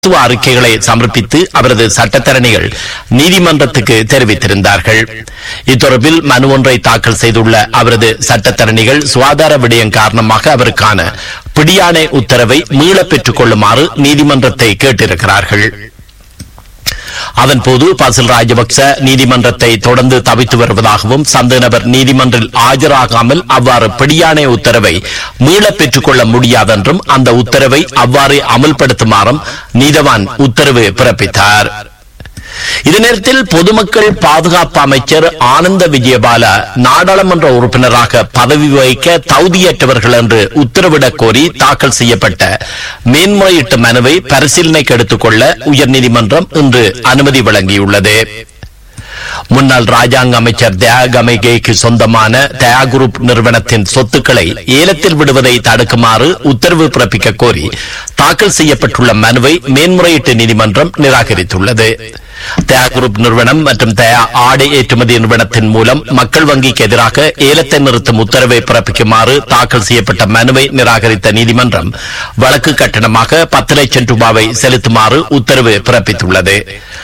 தத்துவ அறிக்கைகளை சமர்ப்பித்து அவரது சட்டத்தரணிகள் நீதிமன்றத்துக்கு தெரிவித்திருந்தார்கள் இத்தொடர்பில் மனு ஒன்றை தாக்கல் செய்துள்ள அவரது சட்டத்தரணிகள் சுகாதார விடயம் காரணமாக அவருக்கான பிடியாணை உத்தரவை மீளப் பெற்றுக் கொள்ளுமாறு நீதிமன்றத்தை கேட்டிருக்கிறார்கள் அதன்போது பசில் ராஜபக்ச நீதிமன்றத்தை தொடர்ந்து தவித்து வருவதாகவும் சந்தேக நபர் நீதிமன்றில் ஆஜராகாமல் அவ்வாறு பிடியாணை உத்தரவை மீளப் பெற்றுக் கொள்ள முடியாதென்றும் அந்த உத்தரவை அவ்வாறே அமல்படுத்துமாறும் நீதவான் உத்தரவு பிறப்பித்தார் இதே நேரத்தில் பொதுமக்கள் பாதுகாப்பு அமைச்சர் ஆனந்த விஜயபால நாடாளுமன்ற உறுப்பினராக பதவி வகிக்க தகுதியற்றவர்கள் என்று உத்தரவிடக் கோரி தாக்கல் செய்யப்பட்ட மேன்முறையீட்டு மனுவை பரிசீலனைக்கு எடுத்துக் கொள்ள உயர்நீதிமன்றம் இன்று அனுமதி வழங்கியுள்ளது முன்னாள் ராஜாங்க அமைச்சர் தயாகமைகேக்கு சொந்தமான தயா குரூப் நிறுவனத்தின் சொத்துக்களை ஏலத்தில் விடுவதை தடுக்குமாறு உத்தரவு பிறப்பிக்க கோரி தாக்கல் செய்யப்பட்டுள்ள மனுவை மேன்முறையீட்டு நீதிமன்றம் நிராகரித்துள்ளது தயா குரூப் நிறுவனம் மற்றும் தயா ஆடை ஏற்றுமதி நிறுவனத்தின் மூலம் மக்கள் வங்கிக்கு எதிராக ஏலத்தை நிறுத்தும் உத்தரவை பிறப்பிக்குமாறு தாக்கல் செய்யப்பட்ட மனுவை நிராகரித்த நீதிமன்றம் வழக்கு கட்டணமாக பத்து லட்சம் ரூபாவை செலுத்துமாறு உத்தரவு பிறப்பித்துள்ளது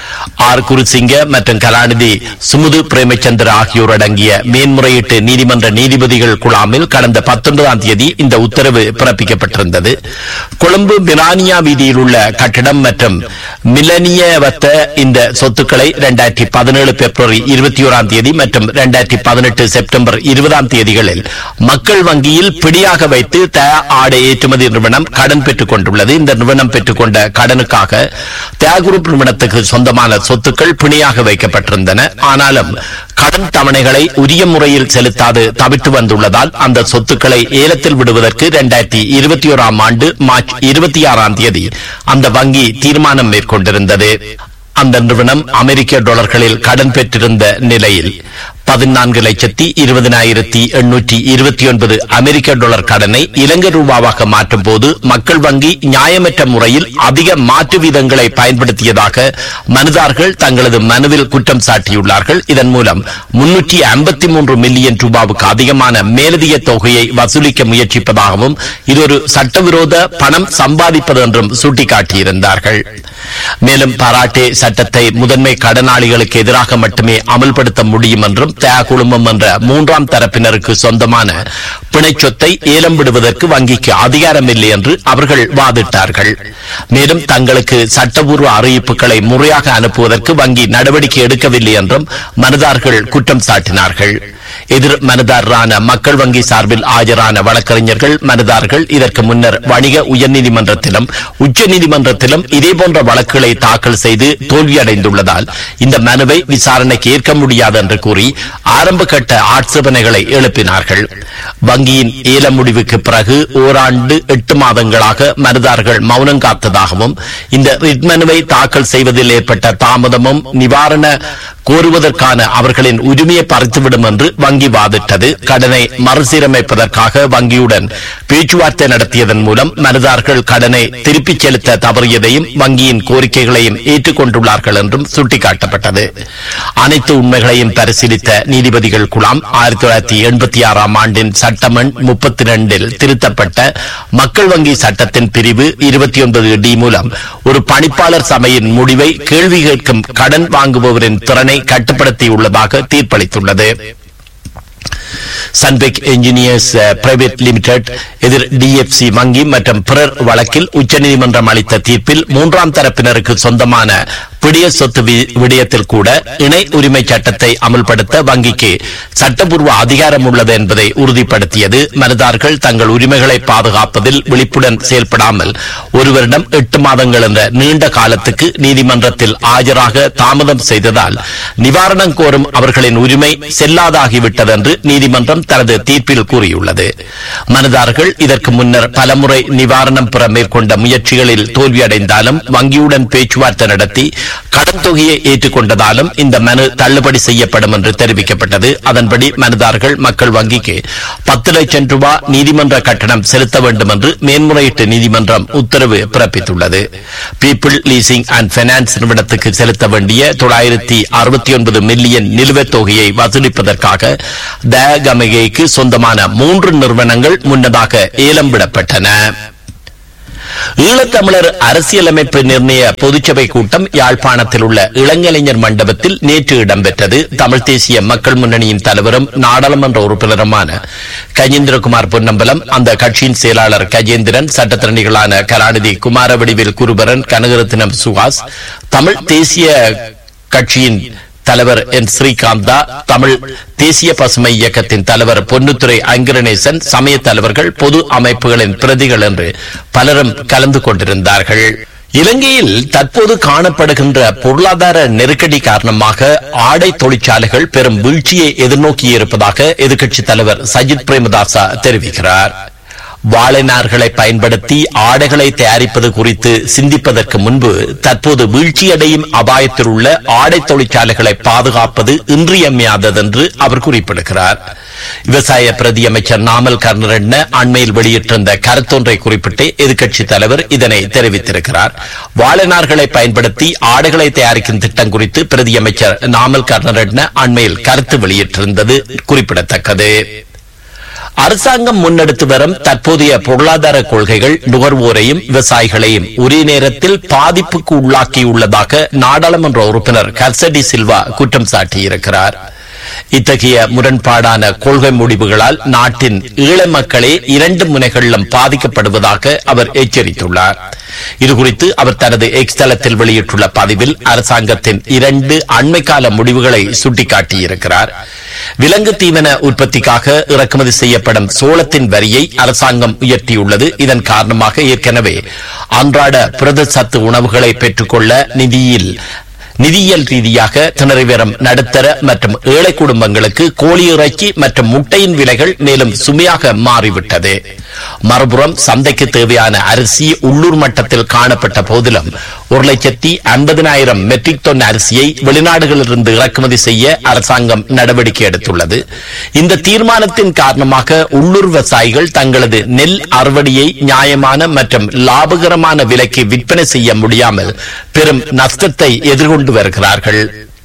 ஆர் குருசிங்க மற்றும் கலாநிதி சுமுது பிரேமச்சந்திர ஆகியோர் அடங்கிய மேன்முறையீட்டு நீதிமன்ற நீதிபதிகள் குழாமில் கடந்த பத்தொன்பதாம் தேதி இந்த உத்தரவு பிறப்பிக்கப்பட்டிருந்தது கொழும்பு மிரானியா வீதியில் உள்ள கட்டிடம் மற்றும் மிலனியவத்த இந்த சொத்துக்களை இரண்டாயிரத்தி பதினேழு பிப்ரவரி இருபத்தி ஓராம் தேதி மற்றும் இரண்டாயிரத்தி பதினெட்டு செப்டம்பர் இருபதாம் தேதிகளில் மக்கள் வங்கியில் பிடியாக வைத்து த ஆடை ஏற்றுமதி நிறுவனம் கடன் பெற்றுக் கொண்டுள்ளது இந்த நிறுவனம் பெற்றுக்கொண்ட கடனுக்காக தயா குரூப் நிறுவனத்துக்கு சொந்தமான சொத்துக்கள் பிணியாக வைக்கப்பட்டிருந்தன ஆனாலும் கடன் தவணைகளை உரிய முறையில் செலுத்தாது தவிட்டு வந்துள்ளதால் அந்த சொத்துக்களை ஏலத்தில் விடுவதற்கு இரண்டாயிரத்தி இருபத்தி ஓராம் ஆண்டு மார்ச் இருபத்தி ஆறாம் தேதி அந்த வங்கி தீர்மானம் மேற்கொண்டிருந்தது அந்த நிறுவனம் அமெரிக்க டாலர்களில் கடன் பெற்றிருந்த நிலையில் பதினான்கு லட்சத்தி இருபதினாயிரத்தி எண்ணூற்றி இருபத்தி ஒன்பது அமெரிக்க டாலர் கடனை இலங்கை ரூபாவாக மாற்றும் போது மக்கள் வங்கி நியாயமற்ற முறையில் அதிக மாற்று வீதங்களை பயன்படுத்தியதாக மனுதார்கள் தங்களது மனுவில் குற்றம் சாட்டியுள்ளார்கள் இதன் மூலம் முன்னூற்றி ஐம்பத்தி மூன்று மில்லியன் ரூபாவுக்கு அதிகமான மேலதிக தொகையை வசூலிக்க முயற்சிப்பதாகவும் இது ஒரு சட்டவிரோத பணம் சம்பாதிப்பது என்றும் சுட்டிக்காட்டியிருந்தார்கள் மேலும் பாராட்டே சட்டத்தை முதன்மை கடனாளிகளுக்கு எதிராக மட்டுமே அமல்படுத்த முடியும் என்றும் தயா குழுமம் என்ற மூன்றாம் தரப்பினருக்கு சொந்தமான பிணைச்சொத்தை ஏலம் விடுவதற்கு வங்கிக்கு அதிகாரம் இல்லை என்று அவர்கள் வாதிட்டார்கள் மேலும் தங்களுக்கு சட்டபூர்வ அறிவிப்புகளை முறையாக அனுப்புவதற்கு வங்கி நடவடிக்கை எடுக்கவில்லை என்றும் மனுதார்கள் குற்றம் சாட்டினார்கள் எதிர் மனுதாரரான மக்கள் வங்கி சார்பில் ஆஜரான வழக்கறிஞர்கள் மனுதார்கள் இதற்கு முன்னர் வணிக உயர்நீதிமன்றத்திலும் உச்ச நீதிமன்றத்திலும் இதேபோன்ற வழக்குகளை தாக்கல் செய்து தோல்வியடைந்துள்ளதால் இந்த மனுவை விசாரணைக்கு ஏற்க முடியாது என்று கூறி ஆரம்ப கட்ட ஆட்சேபனைகளை எழுப்பினார்கள் வங்கியின் ஏல முடிவுக்கு பிறகு ஓராண்டு எட்டு மாதங்களாக மனுதார்கள் மௌனம் காத்ததாகவும் இந்த ரிட் மனுவை தாக்கல் செய்வதில் ஏற்பட்ட தாமதமும் நிவாரண கோருவதற்கான அவர்களின் உரிமையை பறித்துவிடும் என்று வங்கி வாதிட்டது கடனை மறுசீரமைப்பதற்காக வங்கியுடன் பேச்சுவார்த்தை நடத்தியதன் மூலம் மனுதார்கள் கடனை திருப்பிச் செலுத்த தவறியதையும் வங்கியின் கோரிக்கைகளையும் ஏற்றுக்கொண்டுள்ளார்கள் என்றும் சுட்டிக்காட்டப்பட்டது அனைத்து உண்மைகளையும் பரிசீலித்த நீதிபதிகள் குழாம் ஆயிரத்தி தொள்ளாயிரத்தி எண்பத்தி ஆறாம் ஆண்டின் சட்டமன் முப்பத்தி இரண்டில் திருத்தப்பட்ட மக்கள் வங்கி சட்டத்தின் பிரிவு இருபத்தி ஒன்பது டி மூலம் ஒரு பணிப்பாளர் சபையின் முடிவை கேள்வி கேட்கும் கடன் வாங்குபவரின் திறனை கட்டுப்படுத்தியுள்ளதாக தீர்ப்பளித்துள்ளது சன்பெக் என்ஜினியர்ஸ் பிரைவேட் லிமிடெட் எதிர் டிஎஃப்சி வங்கி மற்றும் பிறர் வழக்கில் உச்சநீதிமன்றம் அளித்த தீர்ப்பில் மூன்றாம் தரப்பினருக்கு சொந்தமான பிடிய சொத்து வி- விடயத்தில் கூட இணை உரிமை சட்டத்தை அமல்படுத்த வங்கிக்கு சட்டபூர்வ அதிகாரம் உள்ளது என்பதை உறுதிப்படுத்தியது மனுதார்கள் தங்கள் உரிமைகளை பாதுகாப்பதில் விழிப்புடன் செயல்படாமல் ஒருவரிடம் எட்டு மாதங்கள் என்ற நீண்ட காலத்துக்கு நீதிமன்றத்தில் ஆஜராக தாமதம் செய்ததால் நிவாரணம் கோரும் அவர்களின் உரிமை செல்லாதாகிவிட்டது என்று நீதிமன்றம் தனது தீர்ப்பில் கூறியுள்ளது மனுதார்கள் இதற்கு முன்னர் பலமுறை நிவாரணம் பெற மேற்கொண்ட முயற்சிகளில் தோல்வியடைந்தாலும் வங்கியுடன் பேச்சுவார்த்தை நடத்தி கடன் தொகையை ஏற்றுக்கொண்டதாலும் இந்த மனு தள்ளுபடி செய்யப்படும் என்று தெரிவிக்கப்பட்டது அதன்படி மனுதார்கள் மக்கள் வங்கிக்கு பத்து லட்சம் ரூபாய் நீதிமன்ற கட்டணம் செலுத்த வேண்டும் என்று மேன்முறையீட்டு நீதிமன்றம் உத்தரவு பிறப்பித்துள்ளது பீப்பிள் லீசிங் அண்ட் பைனான்ஸ் நிறுவனத்துக்கு செலுத்த வேண்டிய தொள்ளாயிரத்தி அறுபத்தி ஒன்பது மில்லியன் நிலுவைத் தொகையை வசூலிப்பதற்காக தயகமிகைக்கு சொந்தமான மூன்று நிறுவனங்கள் முன்னதாக ஏலம் விடப்பட்டன ஈழத்தமிழர் அரசியலமைப்பு நிர்ணய பொதுச்சபை கூட்டம் யாழ்ப்பாணத்தில் உள்ள இளங்கலைஞர் மண்டபத்தில் நேற்று இடம்பெற்றது தமிழ் தேசிய மக்கள் முன்னணியின் தலைவரும் நாடாளுமன்ற உறுப்பினருமான கஜேந்திரகுமார் பொன்னம்பலம் அந்த கட்சியின் செயலாளர் கஜேந்திரன் சட்டத்திரணிகளான கலாநிதி குமாரவடிவில் குருபரன் கனகரத்தினம் சுஹாஸ் தமிழ் தேசிய கட்சியின் தலைவர் என் ஸ்ரீகாந்தா தமிழ் தேசிய பசுமை இயக்கத்தின் தலைவர் பொன்னுத்துறை அங்கிரணேசன் சமய தலைவர்கள் பொது அமைப்புகளின் பிரதிகள் என்று பலரும் கலந்து கொண்டிருந்தார்கள் இலங்கையில் தற்போது காணப்படுகின்ற பொருளாதார நெருக்கடி காரணமாக ஆடை தொழிற்சாலைகள் பெரும் வீழ்ச்சியை எதிர்நோக்கியிருப்பதாக எதிர்க்கட்சித் தலைவர் சஜித் பிரேமதாசா தெரிவிக்கிறார் வாழைநார்களை பயன்படுத்தி ஆடைகளை தயாரிப்பது குறித்து சிந்திப்பதற்கு முன்பு தற்போது வீழ்ச்சியடையும் அபாயத்தில் உள்ள ஆடை தொழிற்சாலைகளை பாதுகாப்பது இன்றியமையாதது என்று அவர் குறிப்பிடுகிறார் விவசாய பிரதி அமைச்சர் நாமல் கர்ணரட்ன அண்மையில் வெளியிட்டிருந்த கருத்தொன்றை குறிப்பிட்டு எதிர்க்கட்சித் தலைவர் இதனை தெரிவித்திருக்கிறார் வாழைநார்களை பயன்படுத்தி ஆடைகளை தயாரிக்கும் திட்டம் குறித்து பிரதி அமைச்சர் நாமல் கர்ணரட்ன அண்மையில் கருத்து வெளியிட்டிருந்தது குறிப்பிடத்தக்கது அரசாங்கம் முன்னெடுத்து வரும் தற்போதைய பொருளாதார கொள்கைகள் நுகர்வோரையும் விவசாயிகளையும் ஒரே நேரத்தில் பாதிப்புக்கு உள்ளாக்கியுள்ளதாக நாடாளுமன்ற உறுப்பினர் கர்சடி சில்வா குற்றம் சாட்டியிருக்கிறார் இத்தகைய முரண்பாடான கொள்கை முடிவுகளால் நாட்டின் ஈழ மக்களே இரண்டு முனைகளிலும் பாதிக்கப்படுவதாக அவர் எச்சரித்துள்ளார் இதுகுறித்து அவர் தனது எக்ஸ் தளத்தில் வெளியிட்டுள்ள பதிவில் அரசாங்கத்தின் இரண்டு அண்மைக்கால முடிவுகளை சுட்டிக்காட்டியிருக்கிறார் விலங்கு தீவன உற்பத்திக்காக இறக்குமதி செய்யப்படும் சோளத்தின் வரியை அரசாங்கம் உயர்த்தியுள்ளது இதன் காரணமாக ஏற்கனவே அன்றாட புரத சத்து உணவுகளை பெற்றுக்கொள்ள நிதியில் நிதியியல் ரீதியாக திணறி வரும் நடுத்தர மற்றும் ஏழை குடும்பங்களுக்கு கோழி இறைச்சி மற்றும் முட்டையின் விலைகள் மேலும் சுமையாக மாறிவிட்டது மறுபுறம் சந்தைக்கு தேவையான அரிசி உள்ளூர் மட்டத்தில் காணப்பட்ட போதிலும் ஒரு லட்சத்தி ஐம்பதினாயிரம் மெட்ரிக் டன் அரிசியை வெளிநாடுகளிலிருந்து இறக்குமதி செய்ய அரசாங்கம் நடவடிக்கை எடுத்துள்ளது இந்த தீர்மானத்தின் காரணமாக உள்ளூர் விவசாயிகள் தங்களது நெல் அறுவடையை நியாயமான மற்றும் லாபகரமான விலைக்கு விற்பனை செய்ய முடியாமல் பெரும் நஷ்டத்தை எதிர்கொண்டு வருகிறார்கள்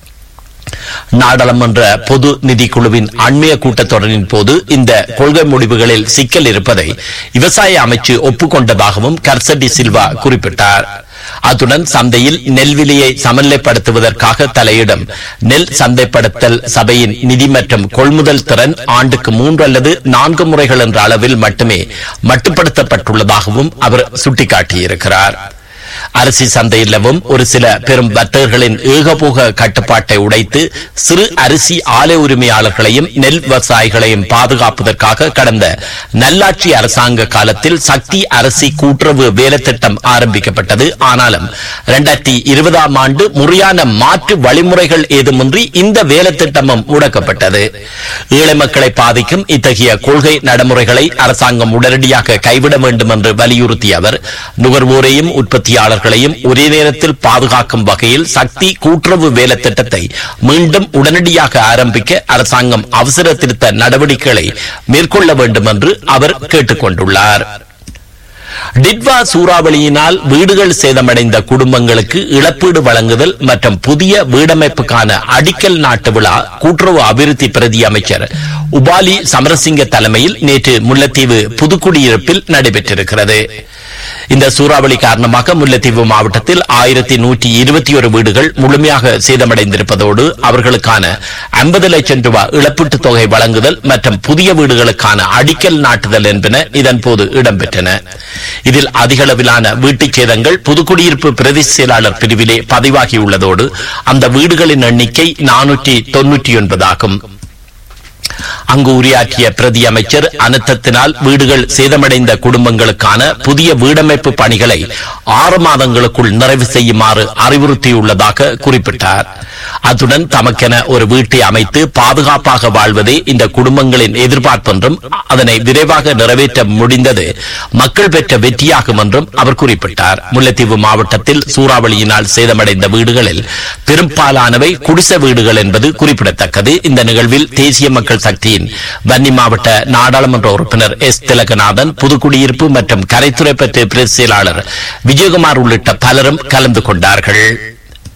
நாடாளுமன்ற பொது நிதி குழுவின் அண்மைய கூட்டத்தொடரின் போது இந்த கொள்கை முடிவுகளில் சிக்கல் இருப்பதை விவசாய அமைச்சு ஒப்புக்கொண்டதாகவும் கர்சடி சில்வா குறிப்பிட்டார் அத்துடன் சந்தையில் நெல் விலையை சமநிலைப்படுத்துவதற்காக தலையிடும் நெல் சந்தைப்படுத்தல் சபையின் நிதி மற்றும் கொள்முதல் திறன் ஆண்டுக்கு மூன்று அல்லது நான்கு முறைகள் என்ற அளவில் மட்டுமே மட்டுப்படுத்தப்பட்டுள்ளதாகவும் அவர் சுட்டிக்காட்டியிருக்கிறார் அரிசி சந்தையிலவும் ஒரு சில பெரும் வர்த்தகர்களின் ஏகபோக கட்டுப்பாட்டை உடைத்து சிறு அரிசி ஆலை உரிமையாளர்களையும் நெல் விவசாயிகளையும் பாதுகாப்பதற்காக கடந்த நல்லாட்சி அரசாங்க காலத்தில் சக்தி அரிசி கூட்டுறவு வேலைத்திட்டம் ஆரம்பிக்கப்பட்டது ஆனாலும் இரண்டாயிரத்தி இருபதாம் ஆண்டு முறையான மாற்று வழிமுறைகள் ஏதுமின்றி இந்த வேலைத்திட்டமும் முடக்கப்பட்டது ஏழை மக்களை பாதிக்கும் இத்தகைய கொள்கை நடைமுறைகளை அரசாங்கம் உடனடியாக கைவிட வேண்டும் என்று வலியுறுத்திய அவர் நுகர்வோரையும் உற்பத்தியாளர்களையும் ஒரே நேரத்தில் பாதுகாக்கும் வகையில் சக்தி கூட்டுறவு வேலை திட்டத்தை மீண்டும் உடனடியாக ஆரம்பிக்க அரசாங்கம் அவசர திருத்த நடவடிக்கைகளை மேற்கொள்ள வேண்டும் என்று அவர் கேட்டுக் கொண்டுள்ளார் டிட்வா சூறாவளியினால் வீடுகள் சேதமடைந்த குடும்பங்களுக்கு இழப்பீடு வழங்குதல் மற்றும் புதிய வீடமைப்புக்கான அடிக்கல் நாட்டு விழா கூட்டுறவு அபிவிருத்தி பிரதி அமைச்சர் உபாலி சமரசிங்க தலைமையில் நேற்று முல்லைத்தீவு புதுக்குடியிருப்பில் நடைபெற்றிருக்கிறது இந்த சூறாவளி காரணமாக முல்லைத்தீவு மாவட்டத்தில் ஆயிரத்தி நூற்றி இருபத்தி ஒரு வீடுகள் முழுமையாக சேதமடைந்திருப்பதோடு அவர்களுக்கான ஐம்பது லட்சம் ரூபாய் இழப்பீட்டுத் தொகை வழங்குதல் மற்றும் புதிய வீடுகளுக்கான அடிக்கல் நாட்டுதல் என்பன இதன்போது இடம்பெற்றன இதில் அதிகளவிலான வீட்டுச் சேதங்கள் புதுக்குடியிருப்பு பிரதி செயலாளர் பிரிவிலே பதிவாகியுள்ளதோடு அந்த வீடுகளின் எண்ணிக்கை நானூற்றி தொன்னூற்றி ஒன்பதாகும் அங்கு உரையாற்றிய பிரதி அமைச்சர் அனர்த்தத்தினால் வீடுகள் சேதமடைந்த குடும்பங்களுக்கான புதிய வீடமைப்பு பணிகளை ஆறு மாதங்களுக்குள் நிறைவு செய்யுமாறு அறிவுறுத்தியுள்ளதாக குறிப்பிட்டார் அத்துடன் தமக்கென ஒரு வீட்டை அமைத்து பாதுகாப்பாக வாழ்வதே இந்த குடும்பங்களின் எதிர்பார்ப்பென்றும் அதனை விரைவாக நிறைவேற்ற முடிந்தது மக்கள் பெற்ற வெற்றியாகும் என்றும் அவர் குறிப்பிட்டார் முல்லைத்தீவு மாவட்டத்தில் சூறாவளியினால் சேதமடைந்த வீடுகளில் பெரும்பாலானவை குடிசை வீடுகள் என்பது குறிப்பிடத்தக்கது இந்த நிகழ்வில் தேசிய மக்கள் சக்தியின் வன்னி மாவட்ட நாடாளுமன்ற உறுப்பினர் எஸ் திலகநாதன் புதுக்குடியிருப்பு மற்றும் கரைத்துறை பற்றிய பிரதி செயலாளர் விஜயகுமார் உள்ளிட்ட பலரும் கலந்து கொண்டார்கள்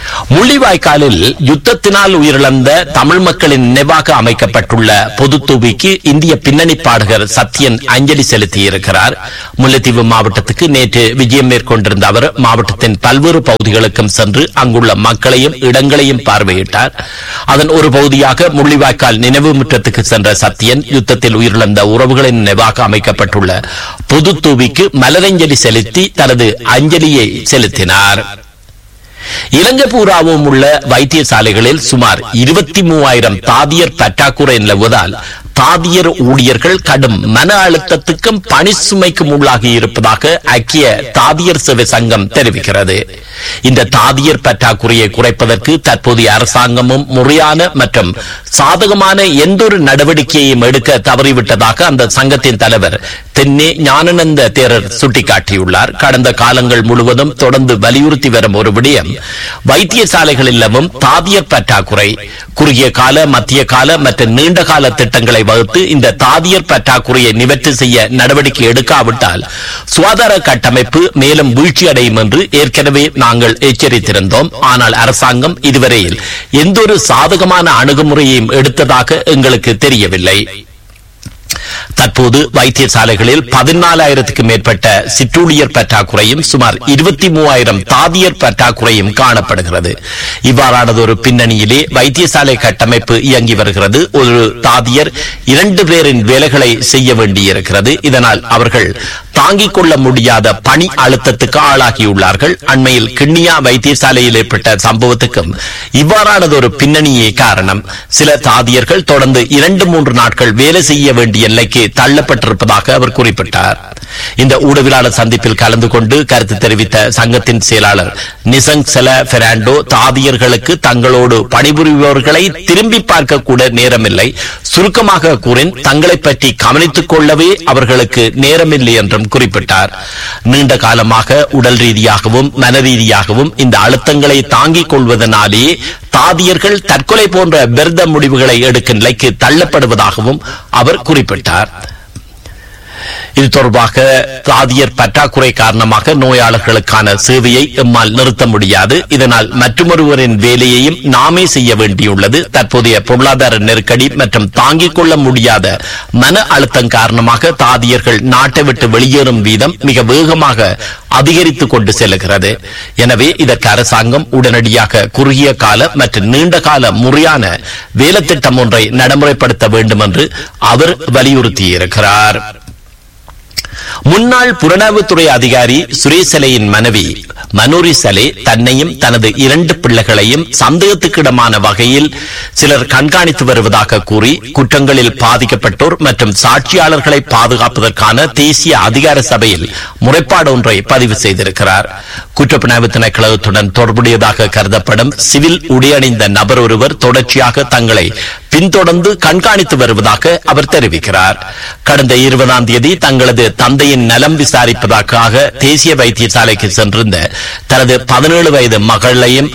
முள்ளிவாய்க்காலில் யுத்தத்தினால் உயிரிழந்த தமிழ் மக்களின் நினைவாக அமைக்கப்பட்டுள்ள பொது தூவிக்கு இந்திய பின்னணி பாடகர் சத்யன் அஞ்சலி செலுத்தியிருக்கிறார் முல்லைத்தீவு மாவட்டத்துக்கு நேற்று விஜயம் மேற்கொண்டிருந்த அவர் மாவட்டத்தின் பல்வேறு பகுதிகளுக்கும் சென்று அங்குள்ள மக்களையும் இடங்களையும் பார்வையிட்டார் அதன் ஒரு பகுதியாக முள்ளிவாய்க்கால் நினைவு முற்றத்துக்கு சென்ற சத்யன் யுத்தத்தில் உயிரிழந்த உறவுகளின் நினைவாக அமைக்கப்பட்டுள்ள பொது தூவிக்கு மலரஞ்சலி செலுத்தி தனது அஞ்சலியை செலுத்தினார் இலங்கை பூராவும் உள்ள வைத்தியசாலைகளில் சுமார் இருபத்தி மூவாயிரம் தாதியர் பற்றாக்குறை நிலவுவதால் தாதியர் ஊழியர்கள் கடும் மன அழுத்தத்துக்கும் பணி சுமைக்கும் உள்ளாகி இருப்பதாக ஐக்கிய தாதியர் சேவை சங்கம் தெரிவிக்கிறது இந்த தாதியர் பற்றாக்குறையை குறைப்பதற்கு தற்போதைய அரசாங்கமும் முறையான மற்றும் சாதகமான எந்தொரு நடவடிக்கையையும் எடுக்க தவறிவிட்டதாக அந்த சங்கத்தின் தலைவர் தென்னே ஞானநந்த தேரர் சுட்டிக்காட்டியுள்ளார் கடந்த காலங்கள் முழுவதும் தொடர்ந்து வலியுறுத்தி வரும் ஒரு விடயம் வைத்தியசாலைகளிலும் தாதியர் பற்றாக்குறை குறுகிய கால மத்திய கால மற்றும் நீண்ட கால திட்டங்களை வகுத்து இந்த தாதியர் பற்றாக்குறையை நிவர்த்தி செய்ய நடவடிக்கை எடுக்காவிட்டால் சுகாதார கட்டமைப்பு மேலும் வீழ்ச்சியடையும் என்று ஏற்கனவே நாங்கள் எச்சரித்திருந்தோம் ஆனால் அரசாங்கம் இதுவரையில் எந்தொரு சாதகமான அணுகுமுறையையும் எடுத்ததாக எங்களுக்கு தெரியவில்லை தற்போது வைத்தியசாலைகளில் பதினாலாயிரத்துக்கு மேற்பட்ட சிற்றூழியர் பற்றாக்குறையும் சுமார் இருபத்தி மூவாயிரம் தாதியர் பற்றாக்குறையும் காணப்படுகிறது இவ்வாறானது ஒரு பின்னணியிலே வைத்தியசாலை கட்டமைப்பு இயங்கி வருகிறது ஒரு தாதியர் இரண்டு பேரின் வேலைகளை செய்ய வேண்டியிருக்கிறது இதனால் அவர்கள் தாங்கிக் கொள்ள முடியாத பணி அழுத்தத்துக்கு ஆளாகியுள்ளார்கள் அண்மையில் கிண்ணியா வைத்தியசாலையில் ஏற்பட்ட சம்பவத்துக்கும் இவ்வாறானது ஒரு பின்னணியே காரணம் சில தாதியர்கள் தொடர்ந்து இரண்டு மூன்று நாட்கள் வேலை செய்ய வேண்டிய நிலைக்கு தள்ளப்பட்டிருப்பதாக அவர் குறிப்பிட்டார் இந்த ஊடகவியலாளர் சந்திப்பில் கலந்து கொண்டு கருத்து தெரிவித்த சங்கத்தின் செயலாளர் நிசங் செல பெர்னாண்டோ தாதியர்களுக்கு தங்களோடு பணிபுரிபவர்களை திரும்பி பார்க்க கூட நேரமில்லை சுருக்கமாக கூறின் தங்களை பற்றி கவனித்துக் கொள்ளவே அவர்களுக்கு நேரமில்லை என்றும் குறிப்பிட்டார் நீண்ட காலமாக உடல் ரீதியாகவும் மன ரீதியாகவும் இந்த அழுத்தங்களை தாங்கிக் கொள்வதனாலேயே தாதியர்கள் தற்கொலை போன்ற பெருத முடிவுகளை எடுக்கும் நிலைக்கு தள்ளப்படுவதாகவும் அவர் குறிப்பிட்டார் இது தொடர்பாக தாதியர் பற்றாக்குறை காரணமாக நோயாளர்களுக்கான சேவையை எம்மால் நிறுத்த முடியாது இதனால் மற்றொருவரின் வேலையையும் நாமே செய்ய வேண்டியுள்ளது தற்போதைய பொருளாதார நெருக்கடி மற்றும் தாங்கிக் கொள்ள முடியாத மன அழுத்தம் காரணமாக தாதியர்கள் நாட்டை விட்டு வெளியேறும் வீதம் மிக வேகமாக அதிகரித்துக் கொண்டு செல்கிறது எனவே இதற்கு அரசாங்கம் உடனடியாக குறுகிய கால மற்றும் நீண்ட கால முறையான வேலைத்திட்டம் ஒன்றை நடைமுறைப்படுத்த வேண்டும் என்று அவர் வலியுறுத்தியிருக்கிறார் முன்னாள் புலனாய்வுத்துறை அதிகாரி சுரேசலையின் மனைவி மனோரி சலே தன்னையும் தனது இரண்டு பிள்ளைகளையும் சந்தேகத்துக்கிடமான வகையில் சிலர் கண்காணித்து வருவதாக கூறி குற்றங்களில் பாதிக்கப்பட்டோர் மற்றும் சாட்சியாளர்களை பாதுகாப்பதற்கான தேசிய அதிகார சபையில் முறைப்பாடு ஒன்றை பதிவு செய்திருக்கிறார் குற்றப்புலனாய்வு திணைக்களத்துடன் தொடர்புடையதாக கருதப்படும் சிவில் உடையணிந்த நபர் ஒருவர் தொடர்ச்சியாக தங்களை பின்தொடர்ந்து கண்காணித்து வருவதாக அவர் தெரிவிக்கிறார் கடந்த இருபதாம் தேதி தங்களது தந்தையின் நலம் விசாரிப்பதற்காக தேசிய வைத்தியசாலைக்கு சென்றிருந்த தனது பதினேழு வயது மகளையும்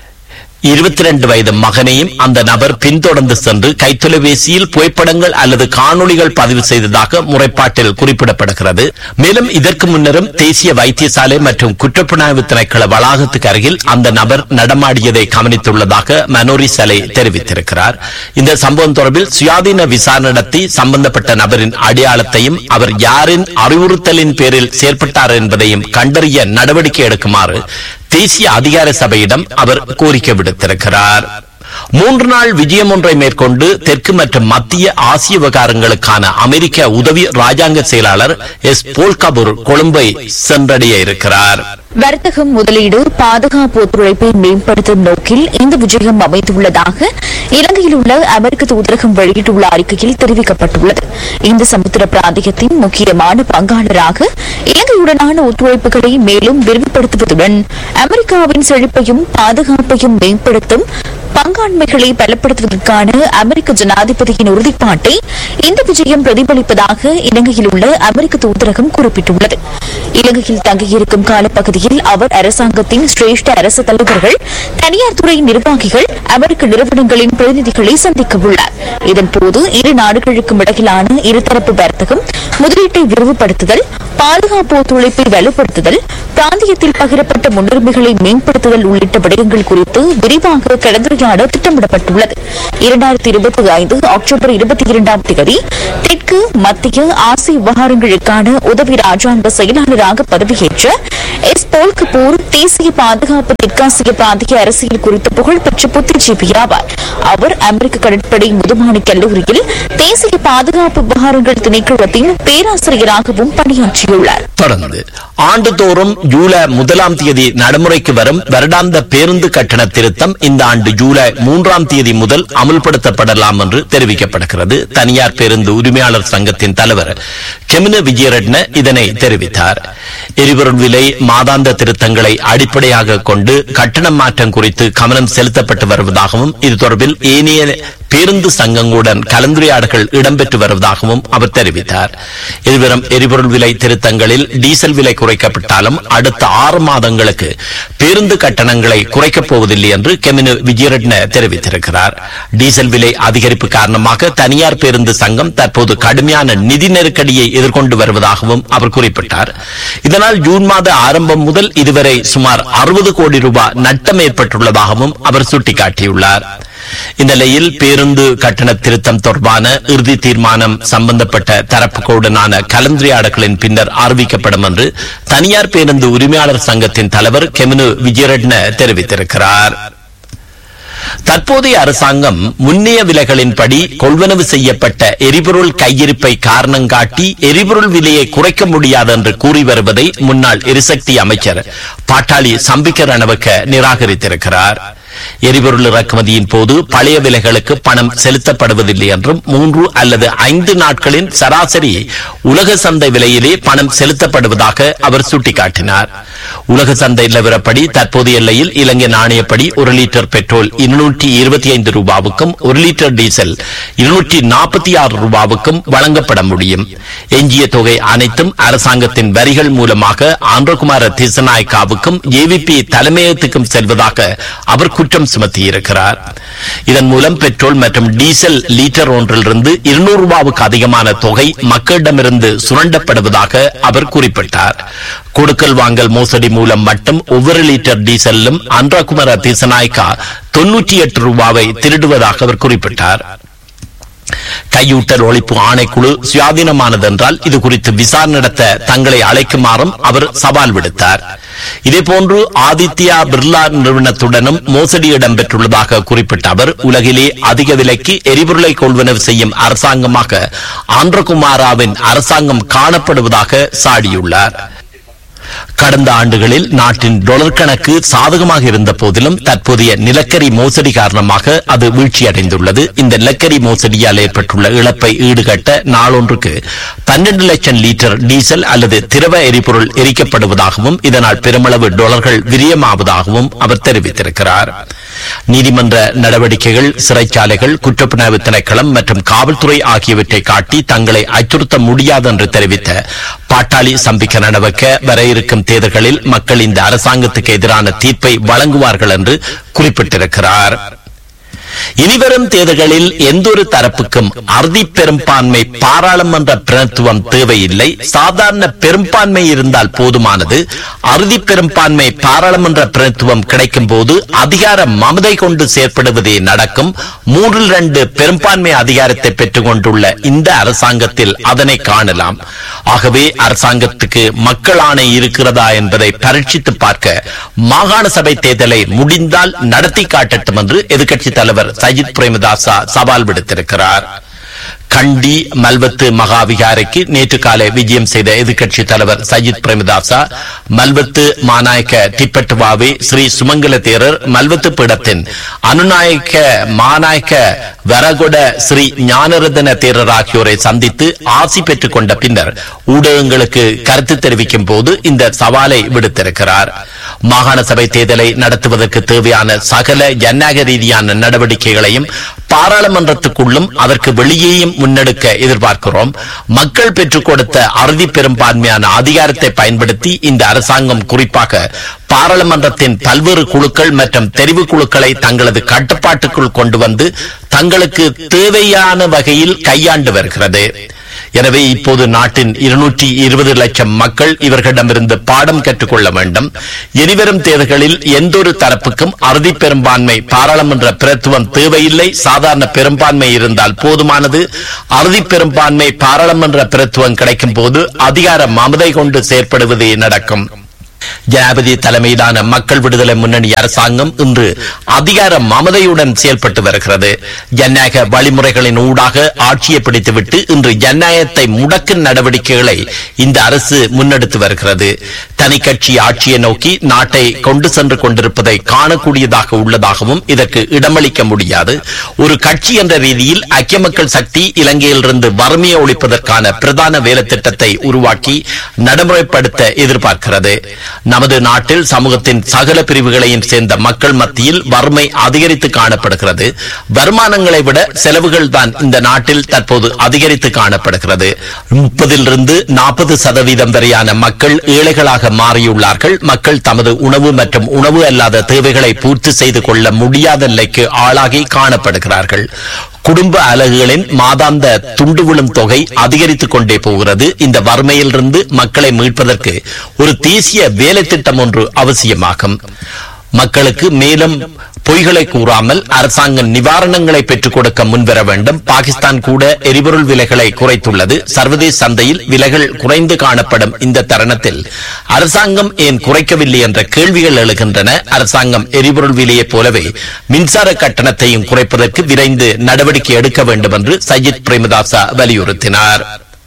இருபத்தி ரெண்டு வயது மகனையும் அந்த நபர் பின்தொடர்ந்து சென்று கைத்தொலைபேசியில் புகைப்படங்கள் அல்லது காணொளிகள் பதிவு செய்ததாக முறைப்பாட்டில் குறிப்பிடப்படுகிறது மேலும் இதற்கு முன்னரும் தேசிய வைத்தியசாலை மற்றும் குற்றப்புலனாய்வு திணைக்கள வளாகத்துக்கு அருகில் அந்த நபர் நடமாடியதை கவனித்துள்ளதாக மனோரி சலை தெரிவித்திருக்கிறார் இந்த சம்பவம் தொடர்பில் சுயாதீன விசாரணை நடத்தி சம்பந்தப்பட்ட நபரின் அடையாளத்தையும் அவர் யாரின் அறிவுறுத்தலின் பேரில் செயற்பட்டார் என்பதையும் கண்டறிய நடவடிக்கை எடுக்குமாறு தேசிய அதிகார சபையிடம் அவர் கோரிக்கை விடுத்திருக்கிறார் மூன்று நாள் விஜயம் ஒன்றை மேற்கொண்டு தெற்கு மற்றும் மத்திய ஆசிய விவகாரங்களுக்கான அமெரிக்க உதவி ராஜாங்க செயலாளர் எஸ் போல் கபூர் கொழும்பை சென்றடைய இருக்கிறார் வர்த்தகம் முதலீடு பாதுகாப்பு ஒத்துழைப்பை மேம்படுத்தும் நோக்கில் இந்த விஜயம் அமைந்துள்ளதாக இலங்கையில் உள்ள அமெரிக்க தூதரகம் வெளியிட்டுள்ள அறிக்கையில் தெரிவிக்கப்பட்டுள்ளது இந்த சமுத்திர பிராந்தியத்தின் முக்கியமான பங்காளராக இலங்கையுடனான ஒத்துழைப்புகளை மேலும் விரிவுபடுத்துவதுடன் அமெரிக்காவின் செழிப்பையும் பாதுகாப்பையும் மேம்படுத்தும் பங்காண்மைகளை பலப்படுத்துவதற்கான அமெரிக்க ஜனாதிபதியின் உறுதிப்பாட்டை இந்த விஜயம் பிரதிபலிப்பதாக இலங்கையில் உள்ள அமெரிக்க தூதரகம் குறிப்பிட்டுள்ளது இலங்கையில் தங்கியிருக்கும் காலப்பகுதியில் அவர் அரசாங்கத்தின் சிரேஷ்ட அரசு தலைவர்கள் தனியார் துறை நிர்வாகிகள் அமெரிக்க நிறுவனங்களின் பிரதிநிதிகளை சந்திக்க உள்ளார் இதன்போது இரு நாடுகளுக்கும் இடையிலான இருதரப்பு வர்த்தகம் முதலீட்டை விரிவுபடுத்துதல் பாதுகாப்பு ஒத்துழைப்பை வலுப்படுத்துதல் பிராந்தியத்தில் பகிரப்பட்ட முன்னுரிமைகளை மேம்படுத்துதல் உள்ளிட்ட விடயங்கள் குறித்து விரிவாக கலந்துரையாட திட்டமிடப்பட்டுள்ளது இரண்டாயிரத்தி இருபத்தி ஐந்து அக்டோபர் இருபத்தி இரண்டாம் தேதி தெற்கு மத்திய ஆசிய விவகாரங்களுக்கான உதவி ராஜாங்க செயலாளராக பதவியேற்ற எஸ் போல் கபூர் தேசிய பாதுகாப்பு தெற்காசிய பிராந்திய அரசியல் குறித்து புகழ்பெற்ற புத்திஜீவி ஆவார் அவர் அமெரிக்க கடற்படை முதுமானி கல்லூரியில் தேசிய பாதுகாப்பு விவகாரங்கள் திணைக்களத்தின் பேராசிரியராகவும் பணியாற்றியுள்ளார் தொடர்ந்து ஆண்டுதோறும் ஜூலை முதலாம் தேதி நடைமுறைக்கு வரும் வருடாந்த பேருந்து கட்டண திருத்தம் இந்த ஆண்டு ஜூலை மூன்றாம் தேதி முதல் அமுல்படுத்தப்படலாம் என்று தெரிவிக்கப்படுகிறது தனியார் பேருந்து உரிமையாளர் சங்கத்தின் தலைவர் கெமின விஜயரட்ன இதனை தெரிவித்தார் எரிபொருள் விலை மாதாந்த திருத்தங்களை அடிப்படையாக கொண்டு கட்டண மாற்றம் குறித்து கவனம் செலுத்தப்பட்டு வருவதாகவும் இது தொடர்பில் ஏனைய பேருந்து சங்கங்களுடன் கலந்துரையாடல்கள் இடம்பெற்று வருவதாகவும் அவர் தெரிவித்தார் எதிர்வரும் எரிபொருள் விலை திருத்தங்களில் டீசல் விலை குறைக்கப்பட்டாலும் அடுத்த ஆறு மாதங்களுக்கு பேருந்து கட்டணங்களை குறைக்கப் போவதில்லை என்று கெமினு விஜயரட்ன தெரிவித்திருக்கிறார் டீசல் விலை அதிகரிப்பு காரணமாக தனியார் பேருந்து சங்கம் தற்போது கடுமையான நிதி நெருக்கடியை எதிர்கொண்டு வருவதாகவும் அவர் குறிப்பிட்டார் இதனால் ஜூன் மாத ஆரம்பம் முதல் இதுவரை சுமார் அறுபது கோடி ரூபாய் நட்டம் ஏற்பட்டுள்ளதாகவும் அவர் சுட்டிக்காட்டியுள்ளார் இந்நிலையில் பேருந்து கட்டண திருத்தம் தொடர்பான இறுதி தீர்மானம் சம்பந்தப்பட்ட தரப்புகளுடனான கலந்துரையாடல்களின் பின்னர் அறிவிக்கப்படும் என்று தனியார் பேருந்து உரிமையாளர் சங்கத்தின் தலைவர் கெமினு விஜயரட்ன தெரிவித்திருக்கிறார் தற்போதைய அரசாங்கம் முன்னைய விலைகளின்படி கொள்வனவு செய்யப்பட்ட எரிபொருள் கையிருப்பை காரணம் காட்டி எரிபொருள் விலையை குறைக்க முடியாது என்று கூறி வருவதை முன்னாள் எரிசக்தி அமைச்சர் பாட்டாளி சம்பிக்க ரணவக்க நிராகரித்திருக்கிறார் எரிபொருள் இறக்குமதியின் போது பழைய விலைகளுக்கு பணம் செலுத்தப்படுவதில்லை என்றும் மூன்று அல்லது ஐந்து நாட்களின் சராசரி உலக சந்தை விலையிலே பணம் செலுத்தப்படுவதாக அவர் சுட்டிக்காட்டினார் உலக சந்தை நிலவரப்படி தற்போதைய எல்லையில் இலங்கை நாணயப்படி ஒரு லிட்டர் பெட்ரோல் இருநூற்றி இருபத்தி ஐந்து ரூபாவுக்கும் ஒரு லிட்டர் டீசல் இருநூற்றி நாற்பத்தி ஆறு ரூபாவுக்கும் வழங்கப்பட முடியும் எஞ்சிய தொகை அனைத்தும் அரசாங்கத்தின் வரிகள் மூலமாக ஆந்திரகுமார திசநாயக்காவுக்கும் ஏவிபி தலைமையகத்துக்கும் செல்வதாக அவர் குற்றம் சுமத்தியிருக்கிறார் இதன் மூலம் பெட்ரோல் மற்றும் டீசல் லீட்டர் ஒன்றிலிருந்து இருநூறு ரூபாவுக்கு அதிகமான தொகை மக்களிடமிருந்து சுரண்டப்படுவதாக அவர் குறிப்பிட்டார் கொடுக்கல் வாங்கல் மோசடி மூலம் மட்டும் ஒவ்வொரு லிட்டர் டீசலிலும் அன்றாகுமார திசநாயக்கா தொன்னூற்றி எட்டு ரூபாவை திருடுவதாக அவர் குறிப்பிட்டார் கையூட்டல் ஒழிப்பு ஆணைக்குழு சுயாதீனமானதென்றால் இது குறித்து விசாரணை நடத்த தங்களை அழைக்குமாறும் அவர் சவால் விடுத்தார் இதேபோன்று ஆதித்யா பிர்லா நிறுவனத்துடனும் மோசடி இடம்பெற்றுள்ளதாக குறிப்பிட்ட அவர் உலகிலே அதிக விலைக்கு எரிபொருளை கொள்வனவு செய்யும் அரசாங்கமாக ஆந்திரகுமாராவின் அரசாங்கம் காணப்படுவதாக சாடியுள்ளார் கடந்த ஆண்டுகளில் நாட்டின் டொலர் கணக்கு சாதகமாக இருந்த போதிலும் தற்போதைய நிலக்கரி மோசடி காரணமாக அது வீழ்ச்சியடைந்துள்ளது இந்த நிலக்கரி மோசடியால் ஏற்பட்டுள்ள இழப்பை ஈடுகட்ட நாளொன்றுக்கு பன்னெண்டு லட்சம் லிட்டர் டீசல் அல்லது திரவ எரிபொருள் எரிக்கப்படுவதாகவும் இதனால் பெருமளவு டாலர்கள் விரியமாவதாகவும் அவர் தெரிவித்திருக்கிறார் நீதிமன்ற நடவடிக்கைகள் சிறைச்சாலைகள் குற்றப்புலனாய்வு திணைக்களம் மற்றும் காவல்துறை ஆகியவற்றை காட்டி தங்களை அச்சுறுத்த முடியாது என்று தெரிவித்த பாட்டாளி சம்பிக்க நடவக்க வர இருக்கும் தேர்தல்களில் மக்கள் இந்த அரசாங்கத்துக்கு எதிரான தீர்ப்பை வழங்குவார்கள் என்று குறிப்பிட்டிருக்கிறார் இனிவரும் தேர்தல்களில் எந்தொரு தரப்புக்கும் அறுதி பெரும்பான்மை பாராளுமன்ற பிரதித்துவம் தேவையில்லை சாதாரண பெரும்பான்மை இருந்தால் போதுமானது அறுதி பெரும்பான்மை பாராளுமன்ற பிரதித்துவம் கிடைக்கும் போது அதிகார மமதை கொண்டு செயற்படுவதே நடக்கும் மூன்றில் இரண்டு பெரும்பான்மை அதிகாரத்தை பெற்றுக் கொண்டுள்ள இந்த அரசாங்கத்தில் அதனை காணலாம் ஆகவே அரசாங்கத்துக்கு மக்கள் ஆணை இருக்கிறதா என்பதை பரீட்சித்து பார்க்க மாகாண சபை தேர்தலை முடிந்தால் நடத்தி காட்டட்டும் என்று எதிர்க்கட்சித் தலைவர் சஜித் பிரேமதாசா சவால் விடுத்திருக்கிறார் கண்டி மல்வத்து மகாவிகாரைக்கு நேற்று காலை விஜயம் செய்த எதிர்க்கட்சி தலைவர் சஜித் பிரேமதாசா மல்வத்து மாநாயக்க திப்பட்டுவாவே ஸ்ரீ சுமங்கல தேரர் மல்வத்து பீடத்தின் அனுநாயக்க மாநாயக்க வரகொட ஸ்ரீ ஞானரதன தேரர் ஆகியோரை சந்தித்து ஆசி பெற்றுக் கொண்ட பின்னர் ஊடகங்களுக்கு கருத்து தெரிவிக்கும் போது இந்த சவாலை விடுத்திருக்கிறார் மாகாண சபை தேர்தலை நடத்துவதற்கு தேவையான சகல ஜனநாயக ரீதியான நடவடிக்கைகளையும் பாராளுமன்றத்துக்குள்ளும் அதற்கு வெளியேயும் முன்னெடுக்க எதிர்பார்க்கிறோம் மக்கள் பெற்றுக் கொடுத்த அறுதி பெரும்பான்மையான அதிகாரத்தை பயன்படுத்தி இந்த அரசாங்கம் குறிப்பாக பாராளுமன்றத்தின் பல்வேறு குழுக்கள் மற்றும் தெரிவு குழுக்களை தங்களது கட்டுப்பாட்டுக்குள் கொண்டு வந்து தங்களுக்கு தேவையான வகையில் கையாண்டு வருகிறது எனவே இப்போது நாட்டின் இருநூற்றி இருபது லட்சம் மக்கள் இவர்களிடமிருந்து பாடம் கற்றுக்கொள்ள வேண்டும் இனிவரும் தேர்தல்களில் எந்தொரு தரப்புக்கும் அறுதி பெரும்பான்மை பாராளுமன்ற பிரத்துவம் தேவையில்லை சாதாரண பெரும்பான்மை இருந்தால் போதுமானது அறுதி பெரும்பான்மை பாராளுமன்ற பிரத்துவம் கிடைக்கும் போது அதிகார மமதை கொண்டு செயற்படுவது நடக்கும் ஜனாபதி தலைமையிலான மக்கள் விடுதலை முன்னணி அரசாங்கம் இன்று அதிகார மமதையுடன் செயல்பட்டு வருகிறது ஜனநாயக வழிமுறைகளின் ஊடாக ஆட்சியை பிடித்துவிட்டு இன்று ஜனநாயகத்தை முடக்கும் நடவடிக்கைகளை இந்த அரசு முன்னெடுத்து வருகிறது தனி கட்சி ஆட்சியை நோக்கி நாட்டை கொண்டு சென்று கொண்டிருப்பதை காணக்கூடியதாக உள்ளதாகவும் இதற்கு இடமளிக்க முடியாது ஒரு கட்சி என்ற ரீதியில் ஐக்கிய மக்கள் சக்தி இலங்கையிலிருந்து வறுமையை ஒழிப்பதற்கான பிரதான வேலை திட்டத்தை உருவாக்கி நடைமுறைப்படுத்த எதிர்பார்க்கிறது நமது நாட்டில் சமூகத்தின் சகல பிரிவுகளையும் சேர்ந்த மக்கள் மத்தியில் வறுமை அதிகரித்து காணப்படுகிறது வருமானங்களை விட செலவுகள் தான் இந்த நாட்டில் தற்போது அதிகரித்து காணப்படுகிறது முப்பதிலிருந்து நாற்பது சதவீதம் வரையான மக்கள் ஏழைகளாக மாறியுள்ளார்கள் மக்கள் தமது உணவு மற்றும் உணவு அல்லாத தேவைகளை பூர்த்தி செய்து கொள்ள முடியாத நிலைக்கு ஆளாகி காணப்படுகிறார்கள் குடும்ப அலகுகளின் மாதாந்த துண்டு விழும் தொகை அதிகரித்துக் கொண்டே போகிறது இந்த வறுமையிலிருந்து மக்களை மீட்பதற்கு ஒரு தேசிய வேலை திட்டம் ஒன்று அவசியமாகும் மக்களுக்கு மேலும் பொய்களை கூறாமல் அரசாங்கம் நிவாரணங்களை பெற்றுக் கொடுக்க முன்வர வேண்டும் பாகிஸ்தான் கூட எரிபொருள் விலைகளை குறைத்துள்ளது சர்வதேச சந்தையில் விலைகள் குறைந்து காணப்படும் இந்த தருணத்தில் அரசாங்கம் ஏன் குறைக்கவில்லை என்ற கேள்விகள் எழுகின்றன அரசாங்கம் எரிபொருள் விலையைப் போலவே மின்சார கட்டணத்தையும் குறைப்பதற்கு விரைந்து நடவடிக்கை எடுக்க வேண்டும் என்று சஜித் பிரேமதாசா வலியுறுத்தினார்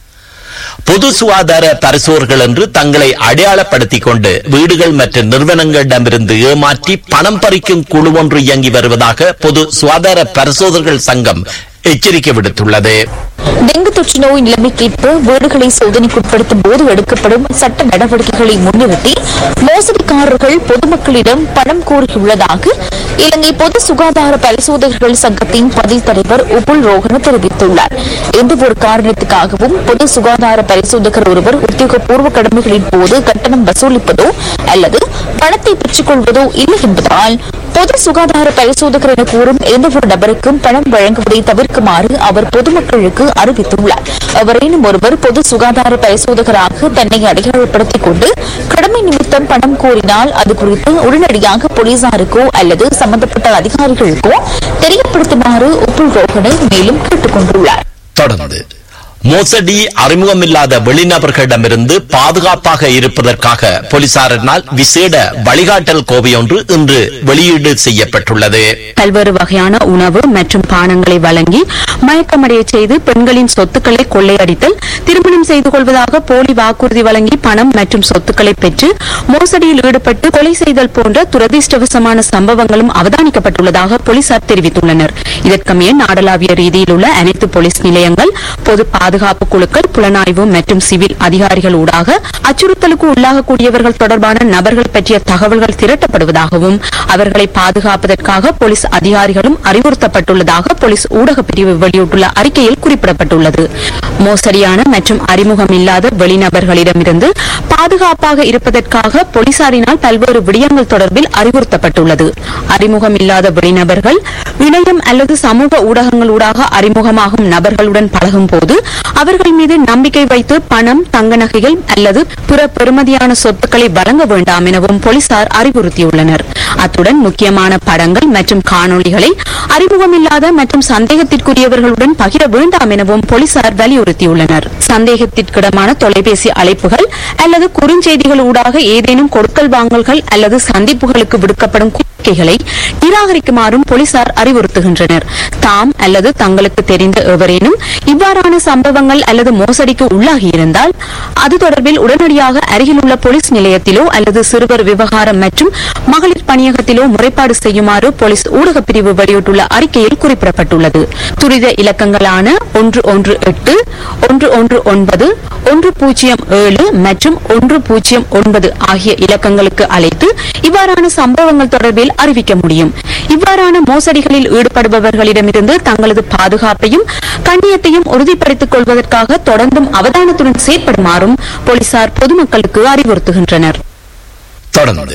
பொது சுகாதார பரிசோர்கள் என்று தங்களை அடையாளப்படுத்திக் கொண்டு வீடுகள் மற்றும் நிறுவனங்களிடமிருந்து ஏமாற்றி பணம் பறிக்கும் குழு ஒன்று இயங்கி வருவதாக பொது சுகாதார பரிசோதகர்கள் சங்கம் எச்சரிக்கை விடுத்துள்ளது டெங்கு தொற்று நோய் நிலைமைக்கேற்ப வீடுகளை சோதனைக்குட்படுத்தும் போது எடுக்கப்படும் சட்ட நடவடிக்கைகளை முன்னிறுத்தி மோசடிக்காரர்கள் பொதுமக்களிடம் பணம் கோரியுள்ளதாக இலங்கை பொது சுகாதார பரிசோதகர்கள் சங்கத்தின் பதில் தலைவர் உபுல் ரோகன தெரிவித்துள்ளார் எந்த ஒரு காரணத்துக்காகவும் பொது சுகாதார பரிசோதகர் ஒருவர் உத்தியோகபூர்வ கடமைகளின் போது கட்டணம் வசூலிப்பதோ அல்லது பணத்தை பெற்றுக் கொள்வதோ இல்லை என்பதால் பொது சுகாதார பரிசோதகர் என கூறும் எந்த ஒரு நபருக்கும் பணம் வழங்குவதை தவிர்க்குமாறு அவர் பொதுமக்களுக்கு அறிவித்துள்ளார் எவரேனும் ஒருவர் பொது சுகாதார பரிசோதகராக தன்னை அடையாளப்படுத்திக் கொண்டு கடமை நிமித்தம் பணம் கோரினால் அது குறித்து உடனடியாக போலீசாருக்கோ அல்லது சம்பந்தப்பட்ட அதிகாரிகளுக்கோ தெரியப்படுத்துமாறு உப்புல் ரோகனை மேலும் கேட்டுக் கொண்டுள்ளார் தொடர்ந்து மோசடி அறிமுகமில்லாத வெளிநபர்களிடமிருந்து பாதுகாப்பாக இருப்பதற்காக போலீசாரினால் விசேட வழிகாட்டல் கோவை ஒன்று இன்று வெளியீடு செய்யப்பட்டுள்ளது பல்வேறு வகையான உணவு மற்றும் பானங்களை வழங்கி மயக்கமடைய செய்து பெண்களின் சொத்துக்களை கொள்ளையடித்தல் திருமணம் செய்து கொள்வதாக போலி வாக்குறுதி வழங்கி பணம் மற்றும் சொத்துக்களை பெற்று மோசடியில் ஈடுபட்டு கொலை செய்தல் போன்ற துரதிருஷ்டவசமான சம்பவங்களும் அவதானிக்கப்பட்டுள்ளதாக போலீசார் தெரிவித்துள்ளனர் இதற்கமைய நாடளாவிய ரீதியில் உள்ள அனைத்து போலீஸ் நிலையங்கள் பொது பாதுகாப்பு குழுக்கள் புலனாய்வு மற்றும் சிவில் அதிகாரிகள் ஊடாக அச்சுறுத்தலுக்கு உள்ளாகக்கூடியவர்கள் தொடர்பான நபர்கள் பற்றிய தகவல்கள் திரட்டப்படுவதாகவும் அவர்களை பாதுகாப்பதற்காக போலீஸ் அதிகாரிகளும் அறிவுறுத்தப்பட்டுள்ளதாக போலீஸ் ஊடக பிரிவு வெளியிட்டுள்ள அறிக்கையில் குறிப்பிடப்பட்டுள்ளது மோசடியான மற்றும் அறிமுகம் இல்லாத வெளிநபர்களிடமிருந்து பாதுகாப்பாக இருப்பதற்காக போலீசாரினால் பல்வேறு விடயங்கள் தொடர்பில் அறிவுறுத்தப்பட்டுள்ளது அறிமுகம் இல்லாத வெளிநபர்கள் இணையம் அல்லது சமூக ஊடகங்களூடாக அறிமுகமாகும் நபர்களுடன் பழகும் போது அவர்கள் மீது நம்பிக்கை வைத்து பணம் தங்க நகைகள் அல்லது பிற பெறுமதியான சொத்துக்களை வழங்க வேண்டாம் எனவும் போலீசார் அறிவுறுத்தியுள்ளனர் அத்துடன் முக்கியமான படங்கள் மற்றும் காணொளிகளை அறிமுகமில்லாத மற்றும் சந்தேகத்திற்குரியவர்களுடன் பகிர வேண்டாம் எனவும் போலீசார் வலியுறுத்தியுள்ளனர் சந்தேகத்திற்கிடமான தொலைபேசி அழைப்புகள் அல்லது குறுஞ்செய்திகள் ஊடாக ஏதேனும் கொடுக்கல் வாங்கல்கள் அல்லது சந்திப்புகளுக்கு விடுக்கப்படும் கோரிக்கைகளை நிராகரிக்குமாறும் போலீசார் அறிவுறுத்துகின்றனர் தாம் அல்லது தங்களுக்கு தெரிந்த எவரேனும் இவ்வாறான சம்பவங்கள் அல்லது மோசடிக்கு உள்ளாகியிருந்தால் அது தொடர்பில் உடனடியாக அருகிலுள்ள போலீஸ் நிலையத்திலோ அல்லது சிறுவர் விவகாரம் மற்றும் மகளிர் பணியகத்திலோ முறைப்பாடு செய்யுமாறு போலீஸ் ஊடகப் பிரிவு வெளியிட்டுள்ள அறிக்கையில் குறிப்பிடப்பட்டுள்ளது துரித இலக்கங்களான ஒன்று ஒன்று எட்டு ஒன்று ஒன்று ஒன்பது ஒன்று பூஜ்ஜியம் ஏழு மற்றும் ஒன்று பூஜ்ஜியம் ஒன்பது ஆகிய இலக்கங்களுக்கு அழைத்து இவ்வாறான சம்பவங்கள் தொடர்பில் அறிவிக்க முடியும் இவ்வாறான மோசடிகளில் ஈடுபடுபவர்களிடமிருந்து தங்களது பாதுகாப்பையும் கண்ணியத்தையும் உறுதிப்படுத்திக் கொள்வதற்காக தொடர்ந்தும் அவதானத்துடன் செயற்படுமாறும் போலீசார் பொதுமக்களுக்கு அறிவுறுத்துகின்றனர் தொடர்ந்து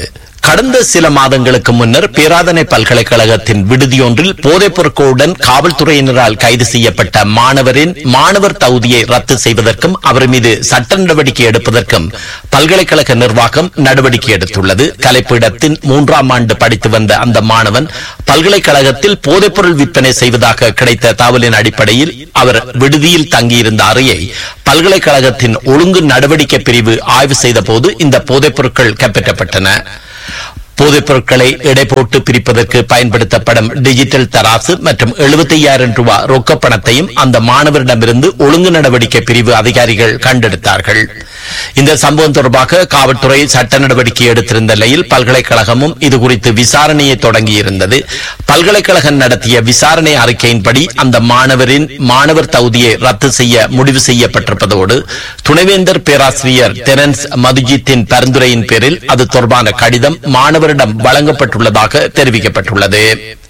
கடந்த சில மாதங்களுக்கு முன்னர் பேராதனை பல்கலைக்கழகத்தின் விடுதியொன்றில் போதைப் பொருட்களுடன் காவல்துறையினரால் கைது செய்யப்பட்ட மாணவரின் மாணவர் தகுதியை ரத்து செய்வதற்கும் அவர் மீது சட்ட நடவடிக்கை எடுப்பதற்கும் பல்கலைக்கழக நிர்வாகம் நடவடிக்கை எடுத்துள்ளது கலைப்பீடத்தின் மூன்றாம் ஆண்டு படித்து வந்த அந்த மாணவன் பல்கலைக்கழகத்தில் போதைப்பொருள் விற்பனை செய்வதாக கிடைத்த தகவலின் அடிப்படையில் அவர் விடுதியில் தங்கியிருந்த அறையை பல்கலைக்கழகத்தின் ஒழுங்கு நடவடிக்கை பிரிவு ஆய்வு செய்த போது இந்த போதைப் பொருட்கள் கைப்பற்றப்பட்டன போதைப் பொருட்களை எடை போட்டு பிரிப்பதற்கு பயன்படுத்தப்படும் டிஜிட்டல் தராசு மற்றும் எழுபத்தி ஐயாயிரம் ரூபாய் ரொக்க பணத்தையும் அந்த மாணவரிடமிருந்து ஒழுங்கு நடவடிக்கை பிரிவு அதிகாரிகள் கண்டெடுத்தார்கள் இந்த சம்பவம் தொடர்பாக காவல்துறை சட்ட நடவடிக்கை எடுத்திருந்த நிலையில் பல்கலைக்கழகமும் இதுகுறித்து விசாரணையை தொடங்கியிருந்தது பல்கலைக்கழகம் நடத்திய விசாரணை அறிக்கையின்படி அந்த மாணவரின் மாணவர் தகுதியை ரத்து செய்ய முடிவு செய்யப்பட்டிருப்பதோடு துணைவேந்தர் பேராசிரியர் தெரன்ஸ் மதுஜித்தின் பரிந்துரையின் பேரில் அது தொடர்பான கடிதம் மாணவரிடம் வழங்கப்பட்டுள்ளதாக தெரிவிக்கப்பட்டுள்ளது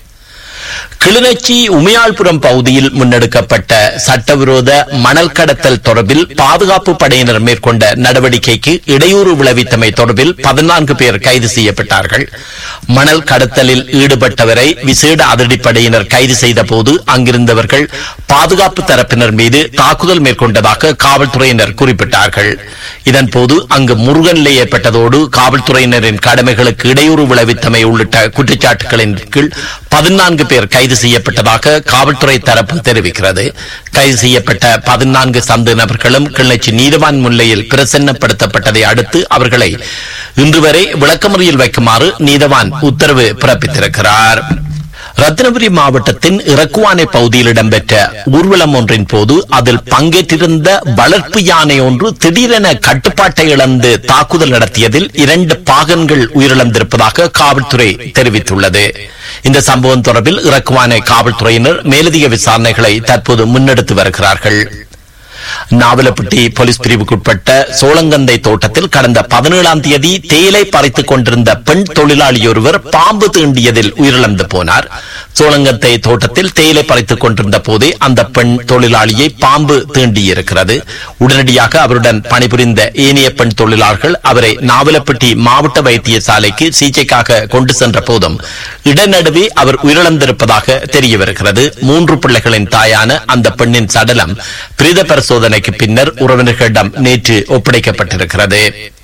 கிளிநொச்சி உமையாள்புரம் பகுதியில் முன்னெடுக்கப்பட்ட சட்டவிரோத மணல் கடத்தல் தொடர்பில் பாதுகாப்பு படையினர் மேற்கொண்ட நடவடிக்கைக்கு இடையூறு விளைவித்தமை தொடர்பில் பதினான்கு பேர் கைது செய்யப்பட்டார்கள் மணல் கடத்தலில் ஈடுபட்டவரை விசேட அதிரடிப்படையினர் கைது செய்த போது அங்கிருந்தவர்கள் பாதுகாப்பு தரப்பினர் மீது தாக்குதல் மேற்கொண்டதாக காவல்துறையினர் குறிப்பிட்டார்கள் இதன்போது அங்கு முருகனிலே ஏற்பட்டதோடு காவல்துறையினரின் கடமைகளுக்கு இடையூறு விளைவித்தமை உள்ளிட்ட குற்றச்சாட்டுகளின் கீழ் பதினான்கு பேர் கைது செய்யப்பட்டதாக காவல்துறை தரப்பு தெரிவிக்கிறது கைது செய்யப்பட்ட பதினான்கு சந்து நபர்களும் கிளர்ச்சி நீதவான் முன்னிலையில் பிரசன்னப்படுத்தப்பட்டதை அடுத்து அவர்களை இன்று வரை விளக்கமறியில் வைக்குமாறு நீதவான் உத்தரவு பிறப்பித்திருக்கிறார் ரத்னபுரி மாவட்டத்தின் இறக்குவானை பகுதியில் இடம்பெற்ற ஊர்வலம் ஒன்றின் போது அதில் பங்கேற்றிருந்த வளர்ப்பு யானை ஒன்று திடீரென கட்டுப்பாட்டை இழந்து தாக்குதல் நடத்தியதில் இரண்டு பாகன்கள் உயிரிழந்திருப்பதாக காவல்துறை தெரிவித்துள்ளது இந்த சம்பவம் தொடர்பில் இறக்குவானை காவல்துறையினர் மேலதிக விசாரணைகளை தற்போது முன்னெடுத்து வருகிறார்கள் நாவலப்பட்டி போலீஸ் பிரிவுக்குட்பட்ட சோளங்கந்தை தோட்டத்தில் கடந்த பதினேழாம் தேதி தேயிலை பறித்துக் கொண்டிருந்த பெண் தொழிலாளி ஒருவர் பாம்பு தீண்டியதில் உயிரிழந்து போனார் சோளங்கத்தை தோட்டத்தில் தேயிலை பறித்துக் கொண்டிருந்த போதே அந்த பெண் தொழிலாளியை பாம்பு தீண்டியிருக்கிறது உடனடியாக அவருடன் பணிபுரிந்த ஏனைய பெண் தொழிலாளர்கள் அவரை நாவலப்பட்டி மாவட்ட வைத்தியசாலைக்கு சிகிச்சைக்காக கொண்டு சென்ற போதும் இடநடுவே அவர் உயிரிழந்திருப்பதாக தெரிய வருகிறது மூன்று பிள்ளைகளின் தாயான அந்த பெண்ணின் சடலம் பிரேத பரிசோதனைக்கு பின்னர் உறவினர்களிடம் நேற்று ஒப்படைக்கப்பட்டிருக்கிறது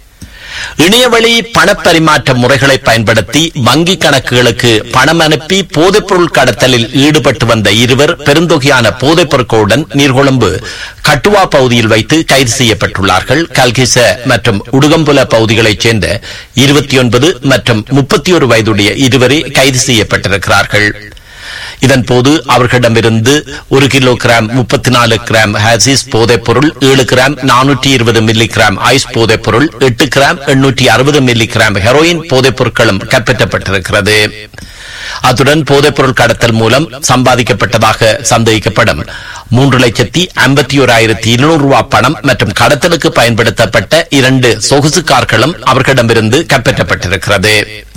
இணையவழி பணப்பரிமாற்ற முறைகளை பயன்படுத்தி வங்கி கணக்குகளுக்கு பணம் அனுப்பி போதைப்பொருள் கடத்தலில் ஈடுபட்டு வந்த இருவர் பெருந்தொகையான போதைப் பொருட்களுடன் நீர்கொழும்பு கட்டுவா பகுதியில் வைத்து கைது செய்யப்பட்டுள்ளார்கள் கல்கிச மற்றும் உடுகம்புல பகுதிகளைச் சேர்ந்த இருபத்தி ஒன்பது மற்றும் முப்பத்தி ஒரு வயதுடைய இருவரே கைது செய்யப்பட்டிருக்கிறார்கள் இதன்போது அவர்களிடமிருந்து ஒரு கிலோ கிராம் முப்பத்தி நாலு கிராம் ஹாசிஸ் போதைப் பொருள் ஏழு கிராம் நானூற்றி இருபது மில்லி கிராம் ஐஸ் போதைப் பொருள் எட்டு கிராம் எண்ணூற்றி அறுபது மில்லி கிராம் ஹெரோயின் போதைப் பொருட்களும் கைப்பற்றப்பட்டிருக்கிறது அத்துடன் போதைப்பொருள் கடத்தல் மூலம் சம்பாதிக்கப்பட்டதாக சந்தேகிக்கப்படும் மூன்று லட்சத்தி ஐம்பத்தி ஓராயிரத்தி இருநூறு ரூபாய் பணம் மற்றும் கடத்தலுக்கு பயன்படுத்தப்பட்ட இரண்டு சொகுசு கார்களும் அவர்களிடமிருந்து கைப்பற்றப்பட்டிருக்கிறது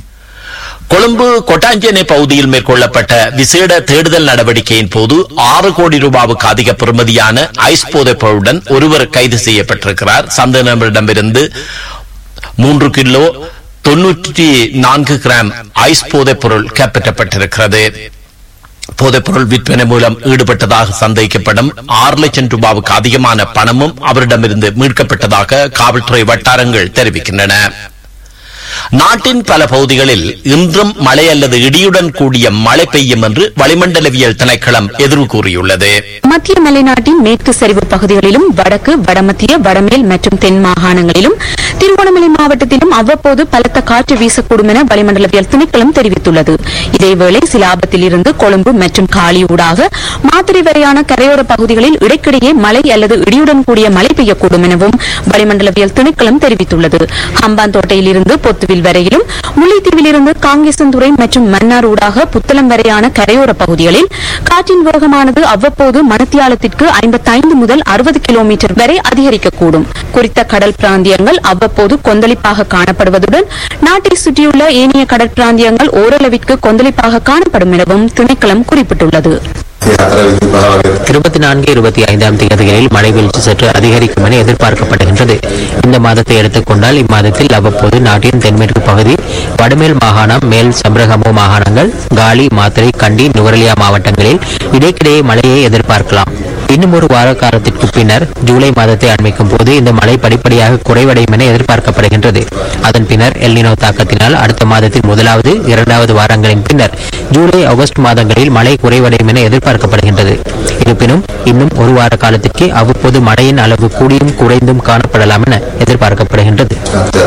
கொழும்பு கொட்டாஞ்சேனை பகுதியில் மேற்கொள்ளப்பட்ட விசேட தேடுதல் நடவடிக்கையின் போது ஆறு கோடி ரூபாவுக்கு அதிக பெறுமதியான ஐஸ் போதைப் பொருளுடன் ஒருவர் கைது செய்யப்பட்டிருக்கிறார் சந்தேக நபரிடமிருந்து மூன்று கிலோ தொன்னூற்றி நான்கு கிராம் ஐஸ் போதைப் பொருள் கைப்பற்றப்பட்டிருக்கிறது போதைப்பொருள் விற்பனை மூலம் ஈடுபட்டதாக சந்தேகிக்கப்படும் ஆறு லட்சம் ரூபாவுக்கு அதிகமான பணமும் அவரிடமிருந்து மீட்கப்பட்டதாக காவல்துறை வட்டாரங்கள் தெரிவிக்கின்றன நாட்டின் பல பகுதிகளில் இன்றும் மழை அல்லது இடியுடன் கூடிய மழை பெய்யும் என்று வளிமண்டலவியல் திணைக்களம் எதிர்வு கூறியுள்ளது மத்திய மலைநாட்டின் மேற்கு சரிவு பகுதிகளிலும் வடக்கு வடமத்திய வடமேல் மற்றும் தென் மாகாணங்களிலும் திருவண்ணாமலை மாவட்டத்திலும் அவ்வப்போது பலத்த காற்று வீசக்கூடும் என வளிமண்டலவியல் திணைக்களம் தெரிவித்துள்ளது இதேவேளை சிலாபத்தில் இருந்து கொழும்பு மற்றும் காலி ஊடாக மாத்திரை வரையான கரையோர பகுதிகளில் இடைக்கிடையே மழை அல்லது இடியுடன் கூடிய மழை பெய்யக்கூடும் எனவும் வளிமண்டலவியல் திணைக்களம் தெரிவித்துள்ளது ஹம்பாந்தோட்டையில் இருந்து பொத்துவில் வரையிலும் முல்லைத்தீவில் இருந்து காங்கேசந்துறை மற்றும் மன்னார் ஊடாக புத்தளம் வரையான கரையோர பகுதிகளில் காற்றின் வேகமானது அவ்வப்போது மணத்தியாலத்திற்கு ஐம்பத்தைந்து முதல் அறுபது கிலோமீட்டர் வரை அதிகரிக்கக்கூடும் குறித்த கடல் பிராந்தியங்கள் அவ்வப்போது கொந்தளிப்பாக காணப்படுவதுடன் நாட்டை சுற்றியுள்ள ஏனைய கடற்பிராந்தியங்கள் ஓரளவிற்கு கொந்தளிப்பாக காணப்படும் எனவும் திணைக்களம் குறிப்பிட்டுள்ளது இருபத்தி நான்கு இருபத்தி ஐந்தாம் தேதிகளில் மழை வீழ்ச்சி சற்று அதிகரிக்கும் என எதிர்பார்க்கப்படுகின்றது இந்த மாதத்தை எடுத்துக்கொண்டால் இம்மாதத்தில் அவ்வப்போது நாட்டின் தென்மேற்கு பகுதி வடமேல் மாகாணம் மேல் சம்பரகமோ மாகாணங்கள் காலி மாத்திரை கண்டி நுவரெலியா மாவட்டங்களில் இடைக்கிடையே மழையை எதிர்பார்க்கலாம் இன்னும் ஒரு வார காலத்திற்கு பின்னர் ஜூலை மாதத்தை அண்மிக்கும் போது இந்த மழை படிப்படியாக குறைவடையும் என எதிர்பார்க்கப்படுகின்றது அதன் பின்னர் எல்னினோ தாக்கத்தினால் அடுத்த மாதத்தின் முதலாவது இரண்டாவது வாரங்களின் பின்னர் ஜூலை ஆகஸ்ட் மாதங்களில் மழை குறைவடையும் என எதிர்பார்க்கப்படுகின்றது இருப்பினும் இன்னும் ஒரு வார காலத்திற்கு அவ்வப்போது மழையின் அளவு கூடியும் குறைந்தும் காணப்படலாம் என எதிர்பார்க்கப்படுகின்றது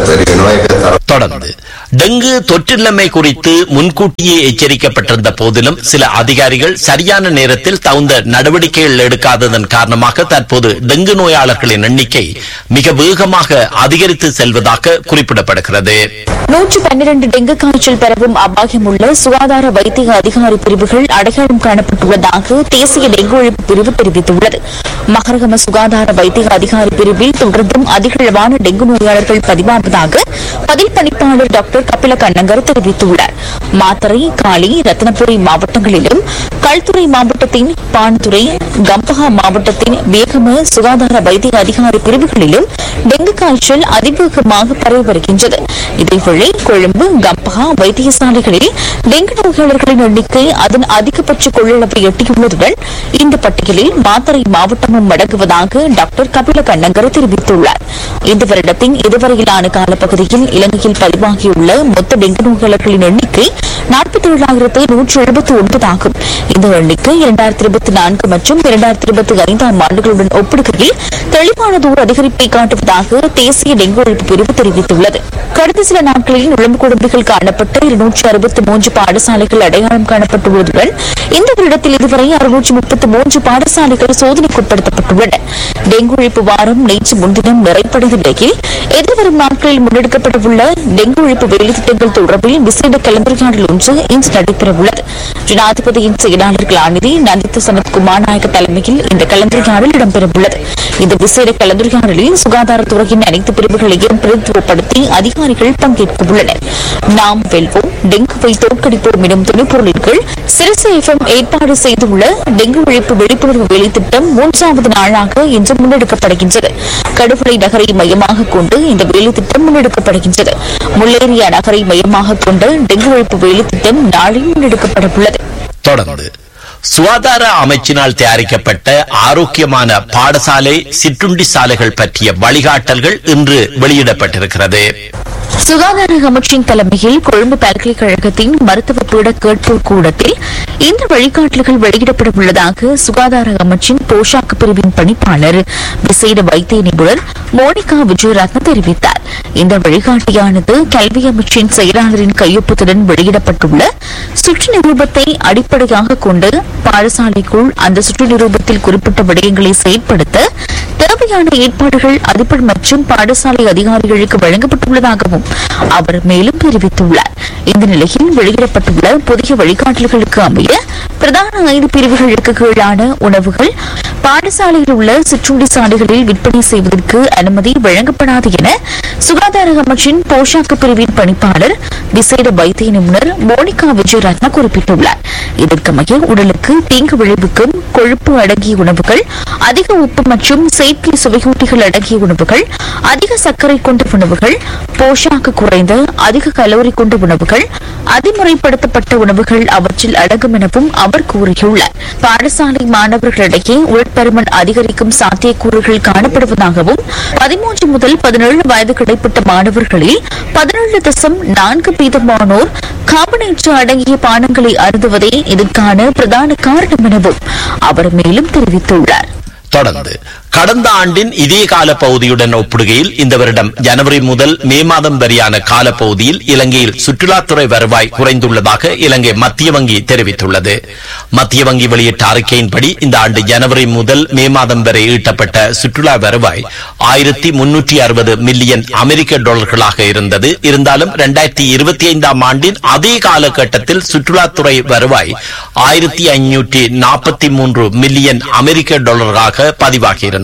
தொடர்ந்து டெங்கு தொற்றின்மை குறித்து முன்கூட்டியே எச்சரிக்கப்பட்டிருந்த போதிலும் சில அதிகாரிகள் சரியான நேரத்தில் தகுந்த நடவடிக்கைகள் எடுக்காததன் காரணமாக தற்போது டெங்கு நோயாளர்களின் எண்ணிக்கை மிக வேகமாக அதிகரித்து செல்வதாக குறிப்பிடப்படுகிறது நூற்று பன்னிரண்டு டெங்கு காய்ச்சல் பரவும் அபாயம் உள்ள சுகாதார வைத்திய அதிகாரி பிரிவுகள் அடையாளம் காணப்பட்டுள்ளதாக தேசிய டெங்கு ஒழிப்பு பிரிவு தெரிவித்துள்ளது மகரகம சுகாதார வைத்திய அதிகாரி பிரிவில் தொடர்ந்தும் அதிகளவான டெங்கு நோயாளர்கள் பதிவாவதாக பதில் பணிப்பாளர் டாக்டர் கபில கண்ணங்கர் தெரிவித்துள்ளார் மாத்தறை காளி ரத்னபுரி மாவட்டங்களிலும் கல்துறை மாவட்டத்தின் பான்துறை கம்பஹா மாவட்டத்தின் வேகம சுகாதார வைத்திய அதிகாரி பிரிவுகளிலும் டெங்கு காய்ச்சல் அதிவேகமாக பரவி வருகின்றது இதேவேளை கொழும்பு கம்பஹா வைத்தியசாலைகளில் டெங்கு நோயாளர்களின் எண்ணிக்கை அதன் அதிகபட்ச கொள்ளளவை எட்டியுள்ளதுடன் இந்த பட்டியலில் மாத்தறை மாவட்டமும் அடங்குவதாக டாக்டர் கபில கண்ணங்கர் தெரிவித்துள்ளார் இந்த வருடத்தின் இதுவரையிலான காலப்பகுதியில் இலங்கையில் பதிவாகியுள்ள மொத்த டெங்கு நோயாளர்களின் எண்ணிக்கை நாற்பத்தி ஏழாயிரத்து நூற்று எழுபத்தி ஒன்பது ஆகும் இந்த எண்ணிக்கை இரண்டாயிரத்தி இருபத்தி நான்கு மற்றும் இரண்டாயிரத்தி இருபத்தி ஐந்தாம் ஆண்டுகளுடன் ஒப்பிடுகையில் தெளிவானதோர் அதிகரிப்பை காட்டுவதாக தேசிய டெங்கு ஒழிப்பு பிரிவு தெரிவித்துள்ளது கடந்த சில நாட்களில் நுழம்பு குடும்பிகள் காணப்பட்ட இருநூற்று அறுபத்தி மூன்று பாடசாலைகள் அடையாளம் காணப்பட்டுள்ளதுடன் இந்த வருடத்தில் இதுவரை அறுநூற்று முப்பத்தி மூன்று பாடசாலைகள் சோதனைக்குட்படுத்தப்பட்டுள்ளன டெங்கு ஒழிப்பு வாரம் நேற்று முன்தினம் நிறைவடைந்த நிலையில் எதிர்வரும் நாட்களில் முன்னெடுக்கப்படவுள்ள டெங்கு ஒழிப்பு வேலைத்திட்டங்கள் தொடர்பில் விசேட கலந்துரையாடல் ஒன்று இன்று நடைபெறவுள்ளது ஜனாதிபதியின் செயலாளர் கலாநிதி நந்தித்த சனத்குமார் நாயக்க தலைமையில் இந்த கலந்துரையாடல் இடம்பெறவுள்ளது இந்த விசேட கலந்துரையாடலில் சுகாதாரத்துறையின் அனைத்து பிரிவுகளையும் பிரதித்துவப்படுத்தி அதிகாரிகள் பங்கேற்க உள்ளனர் நாம் வெல்வோம் டெங்குவை தோற்கடிப்போம் எனும் துணைப்பொருளின் கீழ் சிறுசை எஃப்எம் ஏற்பாடு செய்துள்ள டெங்கு ஒழிப்பு விழிப்புணர்வு வேலைத்திட்டம் மூன்றாவது நாளாக இன்று முன்னெடுக்கப்படுகின்றது கடுவலை நகரை மையமாக கொண்டு இந்த வேலைத்திட்டம் முன்னெடுக்கப்படுகின்றது முல்லேரியா நகரை மையமாக கொண்ட டெங்கு ஒழிப்பு வேலைத்திட்டம் நாளை முன்னெடுக்கப்பட உள்ளது தொடர்ந்து சுகாதார அமைச்சினால் தயாரிக்கப்பட்ட ஆரோக்கியமான பாடசாலை சிற்றுண்டி சாலைகள் பற்றிய வழிகாட்டல்கள் இன்று வெளியிடப்பட்டிருக்கிறது சுகாதார அமைச்சின் தலைமையில் கொழும்பு பல்கலைக்கழகத்தின் மருத்துவ பீட கேட்போர் கூடத்தில் இந்த வழிகாட்டல்கள் வெளியிடப்பட உள்ளதாக சுகாதார அமைச்சின் போஷாக்கு பிரிவின் பணிப்பாளர் விசேட வைத்திய நிபுணர் மோனிகா விஜயரத்ன தெரிவித்தார் இந்த வழிகாட்டியானது கல்வி அமைச்சின் செயலாளரின் கையொப்பத்துடன் வெளியிடப்பட்டுள்ள சுற்று நிரூபத்தை அடிப்படையாக கொண்டு பாடசாலைக்குள் அந்த சுற்று நிரூபத்தில் குறிப்பிட்ட விடயங்களை செயற்படுத்த தேவையான ஏற்பாடுகள் அதிபர் மற்றும் பாடசாலை அதிகாரிகளுக்கு வழங்கப்பட்டுள்ளதாகவும் அவர் மேலும் தெரிவித்துள்ளார் இந்த நிலையில் வெளியிடப்பட்டுள்ள புதிய வழிகாட்டல்களுக்கு அமைய பிரதான ஐந்து பிரிவுகளுக்கு கீழான உணவுகள் பாடசாலையில் உள்ள சிற்றுண்டி சாலைகளில் விற்பனை செய்வதற்கு அனுமதி வழங்கப்படாது என சுகாதார அமைச்சின் போஷாக்கு பிரிவின் பணிப்பாளர் விசேட வைத்திய நிபுணர் மோனிகா விஜயரத்ன குறிப்பிட்டுள்ளார் இதற்கமைய உடலுக்கு தீங்கு விளைவிக்கும் கொழுப்பு அடங்கிய உணவுகள் அதிக உப்பு மற்றும் செயற்கை சுவையூட்டிகள் அடங்கிய உணவுகள் அதிக சர்க்கரை கொண்ட உணவுகள் போஷாக்கு குறைந்த அதிக கலோரி கொண்ட உணவுகள் அதிமுறைப்படுத்தப்பட்ட உணவுகள் அவற்றில் அடங்கும் எனவும் அவர் கூறியுள்ளார் பாடசாலை மாணவர்களிடையே உடற்பருமன் அதிகரிக்கும் சாத்தியக்கூறுகள் காணப்படுவதாகவும் பதிமூன்று முதல் பதினேழு வயது கிடைப்பட்ட மாணவர்களில் பதினேழு தசம் நான்கு வீதமானோர் கார்பனேற்று அடங்கிய பானங்களை அருந்துவதே இதற்கான பிரதான காரணம் எனவும் அவர் மேலும் தெரிவித்துள்ளார் தொடர்ந்து கடந்த ஆண்டின் இதே கால பகுதியுடன் ஒப்பிடுகையில் இந்த வருடம் ஜனவரி முதல் மே மாதம் வரையான காலப்பகுதியில் இலங்கையில் சுற்றுலாத்துறை வருவாய் குறைந்துள்ளதாக இலங்கை மத்திய வங்கி தெரிவித்துள்ளது மத்திய வங்கி வெளியிட்ட அறிக்கையின்படி இந்த ஆண்டு ஜனவரி முதல் மே மாதம் வரை ஈட்டப்பட்ட சுற்றுலா வருவாய் ஆயிரத்தி முன்னூற்றி அறுபது மில்லியன் அமெரிக்க டாலர்களாக இருந்தது இருந்தாலும் இரண்டாயிரத்தி இருபத்தி ஐந்தாம் ஆண்டின் அதே காலகட்டத்தில் சுற்றுலாத்துறை வருவாய் ஆயிரத்தி ஐநூற்றி நாற்பத்தி மூன்று மில்லியன் அமெரிக்க டாலராக பதிவாகியிருந்தது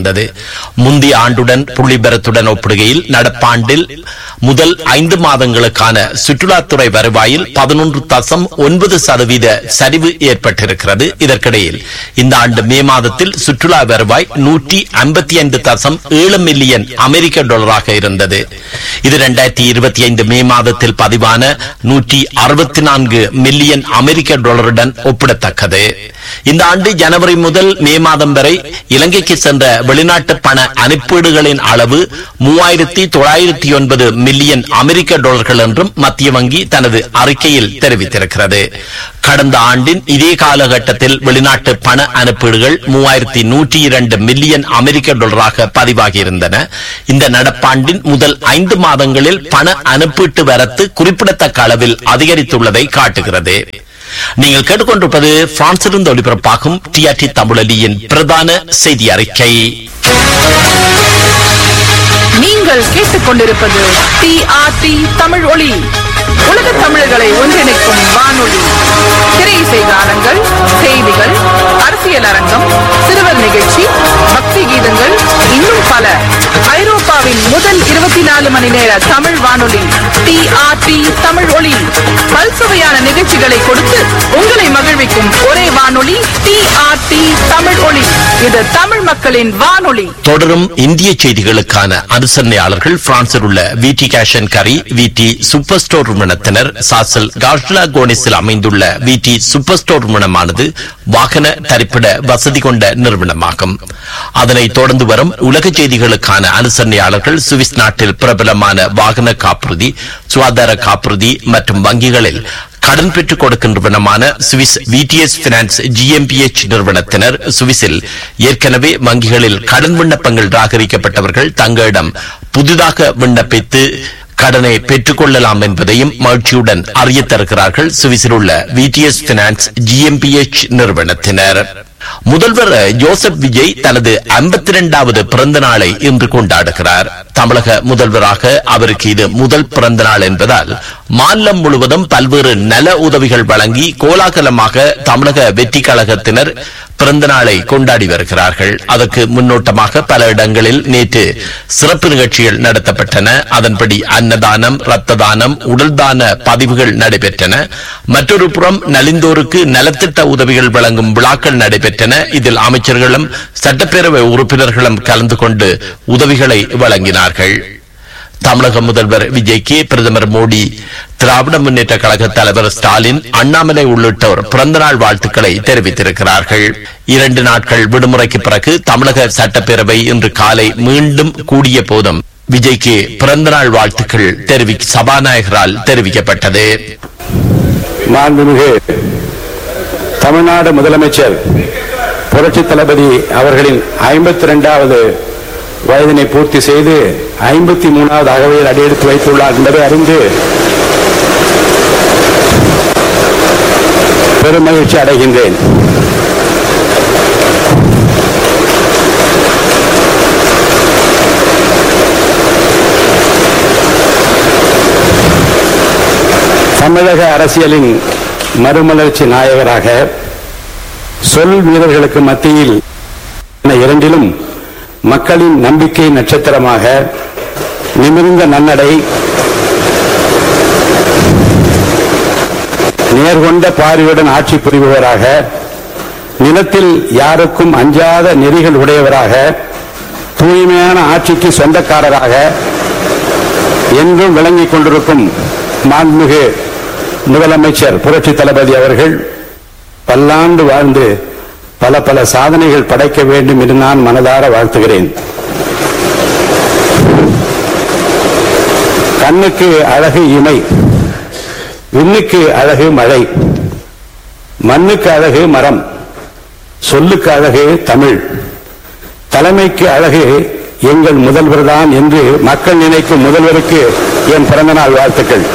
இருந்தது முந்தைய ஆண்டுடன் புள்ளிபெறத்துடன் ஒப்பிடுகையில் நடப்பாண்டில் முதல் ஐந்து மாதங்களுக்கான சுற்றுலாத்துறை வருவாயில் பதினொன்று தசம் ஒன்பது சதவீத சரிவு ஏற்பட்டிருக்கிறது இதற்கிடையில் இந்த ஆண்டு மே மாதத்தில் சுற்றுலா வருவாய் நூற்றி ஐம்பத்தி ஐந்து தசம் ஏழு மில்லியன் அமெரிக்க டாலராக இருந்தது இது இரண்டாயிரத்தி இருபத்தி ஐந்து மே மாதத்தில் பதிவான நூற்றி அறுபத்தி நான்கு மில்லியன் அமெரிக்க டாலருடன் ஒப்பிடத்தக்கது இந்த ஆண்டு ஜனவரி முதல் மே மாதம் வரை இலங்கைக்கு சென்ற வெளிநாட்டு பண அனுப்பீடுகளின் அளவு மூவாயிரத்தி தொள்ளாயிரத்தி ஒன்பது மில்லியன் அமெரிக்க டாலர்கள் என்றும் மத்திய வங்கி தனது அறிக்கையில் தெரிவித்திருக்கிறது கடந்த ஆண்டின் இதே காலகட்டத்தில் வெளிநாட்டு பண அனுப்பீடுகள் மூவாயிரத்தி நூற்றி இரண்டு மில்லியன் அமெரிக்க டாலராக பதிவாகியிருந்தன இந்த நடப்பாண்டின் முதல் ஐந்து மாதங்களில் பண அனுப்பீட்டு வரத்து குறிப்பிடத்தக்க அளவில் அதிகரித்துள்ளதை காட்டுகிறது நீங்கள் கேட்டுக்கொண்டிருப்பது பிரான்சிலிருந்து ஒளிபரப்பாகும் டிஆர்டி தமிழலியின் பிரதான செய்தி அறிக்கை நீங்கள் கேட்டுக்கொண்டிருப்பது டிஆர்டி தமிழ் ஒளி உலக தமிழர்களை ஒன்றிணைக்கும் வானொலி திரை இசை கானங்கள் செய்திகள் அரசியல் அரங்கம் சிறுவர் நிகழ்ச்சி பக்தி கீதங்கள் இன்னும் பல ஐரோப்பாவின் முதல் இருபத்தி நாலு மணி நேர தமிழ் வானொலி டிஆர்டி தமிழ் ஒளி பல்சுவையான நிகழ்ச்சிகளை கொடுத்து உங்களை மகிழ்விக்கும் ஒரே வானொலி டிஆர்டி தமிழ் ஒளி இது தமிழ் மக்களின் வானொலி தொடரும் இந்திய செய்திகளுக்கான அனுசரணையாளர்கள் பிரான்சில் உள்ள விடி கேஷன் கரி விடி சூப்பர் ஸ்டோர் நிறுவனத்தினர் சாசல் காஷ்லா கோனிஸில் அமைந்துள்ள விடி சூப்பர் ஸ்டோர் நிறுவனமானது வாகன தரிப்பிட வசதி கொண்ட நிறுவனமாகும் அதனைத் தொடர்ந்து வரும் உலக செய்திகளுக்கான அனுசரணையாளர்கள் சுவிஸ் நாட்டில் பிரபலமான வாகன காப்புறுதி சுகாதார காப்புறுதி மற்றும் வங்கிகளில் கடன் பெற்றுக் கொடுக்கின்றவனமான சுவிஸ் விடிஎஸ் பினான்ஸ் ஜிஎம்பிஎச் நிறுவனத்தினர் சுவிஸில் ஏற்கனவே வங்கிகளில் கடன் விண்ணப்பங்கள் ராகரிக்கப்பட்டவர்கள் தங்களிடம் புதிதாக விண்ணப்பித்து கடனை பெற்றுக் கொள்ளலாம் என்பதையும் மகிழ்ச்சியுடன் அறிய தருகிறார்கள் சுவிஸில் உள்ள விடிஎஸ் பினான்ஸ் ஜிஎம்பிஎச் நிறுவனத்தினர் முதல்வர் ஜோசப் விஜய் தனது ஐம்பத்தி இரண்டாவது பிறந்த நாளை இன்று கொண்டாடுகிறார் தமிழக முதல்வராக அவருக்கு இது முதல் பிறந்த நாள் என்பதால் மாநிலம் முழுவதும் பல்வேறு நல உதவிகள் வழங்கி கோலாகலமாக தமிழக வெற்றி கழகத்தினர் பிறந்த நாளை கொண்டாடி வருகிறார்கள் அதற்கு முன்னோட்டமாக பல இடங்களில் நேற்று சிறப்பு நிகழ்ச்சிகள் நடத்தப்பட்டன அதன்படி அன்னதானம் ரத்த தானம் உடல் தான பதிவுகள் நடைபெற்றன மற்றொரு புறம் நலிந்தோருக்கு நலத்திட்ட உதவிகள் வழங்கும் விழாக்கள் நடைபெற்றன இதில் அமைச்சர்களும் சட்டப்பேரவை உறுப்பினர்களும் கலந்து கொண்டு உதவிகளை வழங்கினார்கள் தமிழக முதல்வர் விஜய்க்கு பிரதமர் மோடி திராவிட முன்னேற்ற கழக தலைவர் ஸ்டாலின் அண்ணாமலை உள்ளிட்டோர் பிறந்தநாள் வாழ்த்துக்களை தெரிவித்திருக்கிறார்கள் இரண்டு நாட்கள் விடுமுறைக்கு பிறகு தமிழக சட்டப்பேரவை இன்று காலை மீண்டும் கூடிய போதும் விஜய்க்கு பிறந்தநாள் வாழ்த்துக்கள் தெரிவி சபாநாயகரால் தெரிவிக்கப்பட்டது மாண்புமிகு தமிழ்நாடு முதலமைச்சர் புரட்சி தளபதி அவர்களின் ஐம்பத்தி இரண்டாவது வயதினை பூர்த்தி செய்து ஐம்பத்தி மூணாவது அகவையில் அடியெடுத்து வைத்துள்ளார் என்பதை அறிந்து பெருமகிழ்ச்சி அடைகின்றேன் தமிழக அரசியலின் மறுமலர்ச்சி நாயகராக சொல் வீரர்களுக்கு மத்தியில் என இரண்டிலும் மக்களின் நம்பிக்கை நட்சத்திரமாக நிமிர்ந்த நன்னடை நேர்கொண்ட பார்வையுடன் ஆட்சி புரிபவராக நிலத்தில் யாருக்கும் அஞ்சாத நெறிகள் உடையவராக தூய்மையான ஆட்சிக்கு சொந்தக்காரராக என்றும் விளங்கிக் கொண்டிருக்கும் மாண்புமிகு முதலமைச்சர் புரட்சி தளபதி அவர்கள் பல்லாண்டு வாழ்ந்து பல பல சாதனைகள் படைக்க வேண்டும் என்று நான் மனதார வாழ்த்துகிறேன் கண்ணுக்கு அழகு இமை விண்ணுக்கு அழகு மழை மண்ணுக்கு அழகு மரம் சொல்லுக்கு அழகு தமிழ் தலைமைக்கு அழகு எங்கள் முதல்வர் தான் என்று மக்கள் நினைக்கும் முதல்வருக்கு என் பிறந்தநாள் வாழ்த்துக்கள்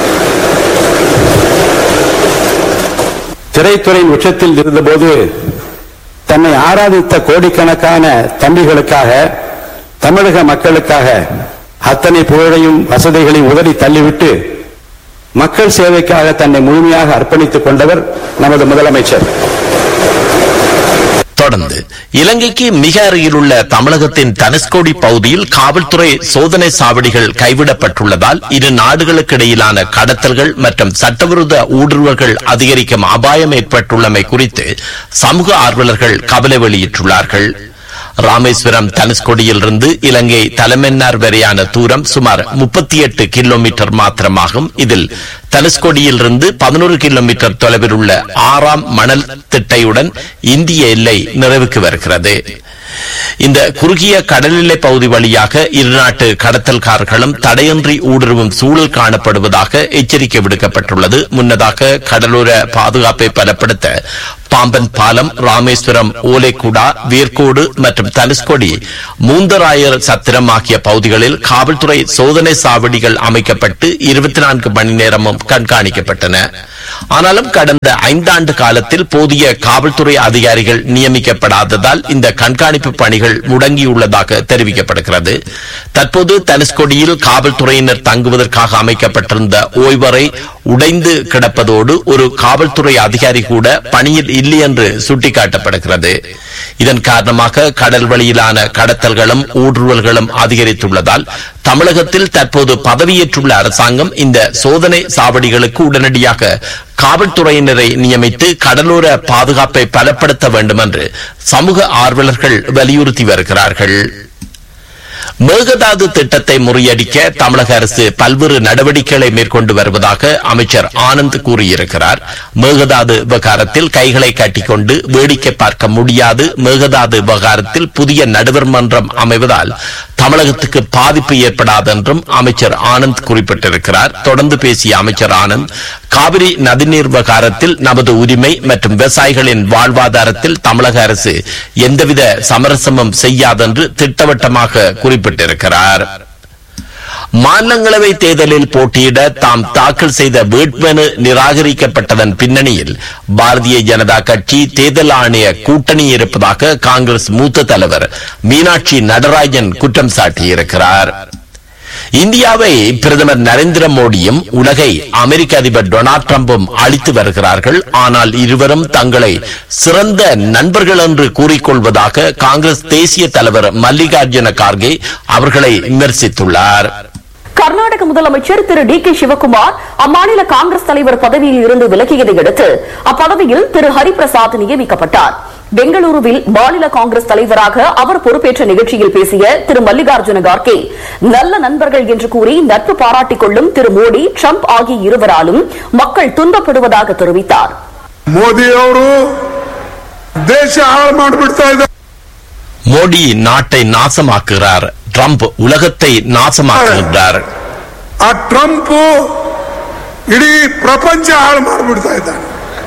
திரைத்துறையின் உச்சத்தில் இருந்தபோது தன்னை ஆராதித்த கோடிக்கணக்கான தம்பிகளுக்காக தமிழக மக்களுக்காக அத்தனை புகழையும் வசதிகளையும் உதறி தள்ளிவிட்டு மக்கள் சேவைக்காக தன்னை முழுமையாக அர்ப்பணித்துக் கொண்டவர் நமது முதலமைச்சர் தொடர்ந்து இலங்கைக்கு மிக அருகிலுள்ள தமிழகத்தின் தனுஷ்கோடி பகுதியில் காவல்துறை சோதனை சாவடிகள் கைவிடப்பட்டுள்ளதால் இரு நாடுகளுக்கு இடையிலான கடத்தல்கள் மற்றும் சட்டவிரோத ஊடுருவல்கள் அதிகரிக்கும் அபாயம் ஏற்பட்டுள்ளமை குறித்து சமூக ஆர்வலர்கள் கவலை வெளியிட்டுள்ளார்கள் ராமேஸ்வரம் தனுஷ்கொடியிலிருந்து இலங்கை தலைமன்னார் வரையான தூரம் சுமார் முப்பத்தி எட்டு கிலோமீட்டர் மாத்திரமாகும் இதில் தனுஷ்கொடியிலிருந்து பதினோரு கிலோமீட்டர் தொலைவில் உள்ள ஆறாம் மணல் திட்டையுடன் இந்திய எல்லை நிறைவுக்கு வருகிறது இந்த குறுகிய கடல் எல்லை பகுதி வழியாக இருநாட்டு கடத்தல்காரர்களும் தடையின்றி ஊடுருவும் சூழல் காணப்படுவதாக எச்சரிக்கை விடுக்கப்பட்டுள்ளது முன்னதாக கடலோர பாதுகாப்பை பலப்படுத்த பாம்பன் பாலம் ராமேஸ்வரம் ஓலைக்குடா வேர்க்கோடு மற்றும் தனுஷ்கொடி மூந்தராயர் சத்திரம் ஆகிய பகுதிகளில் காவல்துறை சோதனை சாவடிகள் அமைக்கப்பட்டு இருபத்தி நான்கு மணி நேரமும் கண்காணிக்கப்பட்டன ஆனாலும் கடந்த ஐந்தாண்டு காலத்தில் போதிய காவல்துறை அதிகாரிகள் நியமிக்கப்படாததால் இந்த கண்காணிப்பு பணிகள் முடங்கியுள்ளதாக தெரிவிக்கப்படுகிறது தற்போது தனுஷ்கொடியில் காவல்துறையினர் தங்குவதற்காக அமைக்கப்பட்டிருந்த ஓய்வறை உடைந்து கிடப்பதோடு ஒரு காவல்துறை அதிகாரி கூட பணியில் இல்லை என்று சுட்டிக்காட்டப்படுகிறது இதன் காரணமாக கடல் வழியிலான கடத்தல்களும் ஊடுருவல்களும் அதிகரித்துள்ளதால் தமிழகத்தில் தற்போது பதவியேற்றுள்ள அரசாங்கம் இந்த சோதனை சாவடிகளுக்கு உடனடியாக காவல்துறையினரை நியமித்து கடலோர பாதுகாப்பை பலப்படுத்த வேண்டும் என்று சமூக ஆர்வலர்கள் வலியுறுத்தி வருகிறார்கள் மேகதாது திட்டத்தை முறியடிக்க தமிழக அரசு பல்வேறு நடவடிக்கைகளை மேற்கொண்டு வருவதாக அமைச்சர் ஆனந்த் கூறியிருக்கிறார் மேகதாது விவகாரத்தில் கைகளை கட்டிக்கொண்டு வேடிக்கை பார்க்க முடியாது மேகதாது விவகாரத்தில் புதிய நடுவர் மன்றம் அமைவதால் தமிழகத்துக்கு பாதிப்பு ஏற்படாது என்றும் அமைச்சர் ஆனந்த் குறிப்பிட்டிருக்கிறார் தொடர்ந்து பேசிய அமைச்சர் ஆனந்த் காவிரி நதிநீர் விவகாரத்தில் நமது உரிமை மற்றும் விவசாயிகளின் வாழ்வாதாரத்தில் தமிழக அரசு எந்தவித சமரசமும் செய்யாதென்று திட்டவட்டமாக குறிப்பிட்டிருக்கிறார் மாநிலங்களவை தேர்தலில் போட்டியிட தாம் தாக்கல் செய்த வேட்புமனு நிராகரிக்கப்பட்டதன் பின்னணியில் பாரதிய ஜனதா கட்சி தேர்தல் ஆணைய கூட்டணி இருப்பதாக காங்கிரஸ் மூத்த தலைவர் மீனாட்சி நடராஜன் குற்றம் சாட்டியிருக்கிறார் இந்தியாவை பிரதமர் நரேந்திர மோடியும் உலகை அமெரிக்க அதிபர் டொனால்ட் டிரம்பும் அழித்து வருகிறார்கள் ஆனால் இருவரும் தங்களை சிறந்த நண்பர்கள் என்று கூறிக்கொள்வதாக காங்கிரஸ் தேசிய தலைவர் மல்லிகார்ஜுன கார்கே அவர்களை விமர்சித்துள்ளார் கர்நாடக முதலமைச்சர் திரு டி கே சிவகுமார் அம்மாநில காங்கிரஸ் தலைவர் பதவியில் இருந்து விலகியதை அடுத்து அப்பதவியில் திரு ஹரிபிரசாத் நியமிக்கப்பட்டார் பெங்களூருவில் மாநில காங்கிரஸ் தலைவராக அவர் பொறுப்பேற்ற நிகழ்ச்சியில் பேசிய திரு மல்லிகார்ஜுன கார்கே நல்ல நண்பர்கள் என்று கூறி நட்பு பாராட்டிக் கொள்ளும் திரு மோடி ட்ரம்ப் ஆகிய இருவராலும் மக்கள் துன்பப்படுவதாக தெரிவித்தார் ಮೋದಿ ಅವರು ದೇಶ ಹಾಳು ಮಾಡಿಬಿಡ್ತಾ ಇದ್ದಾರೆ மோடி நாட்டை நாசமாக்குகிறார் ட்ரம்ப் உலகத்தை நாசமாக்குகிறார் ಆ ಟ್ರಂಪ್ ಇಡೀ ಪ್ರಪಂಚ ಹಾಳು ಮಾಡಿಬಿಡ್ತಾ ಇದ್ದಾನೆ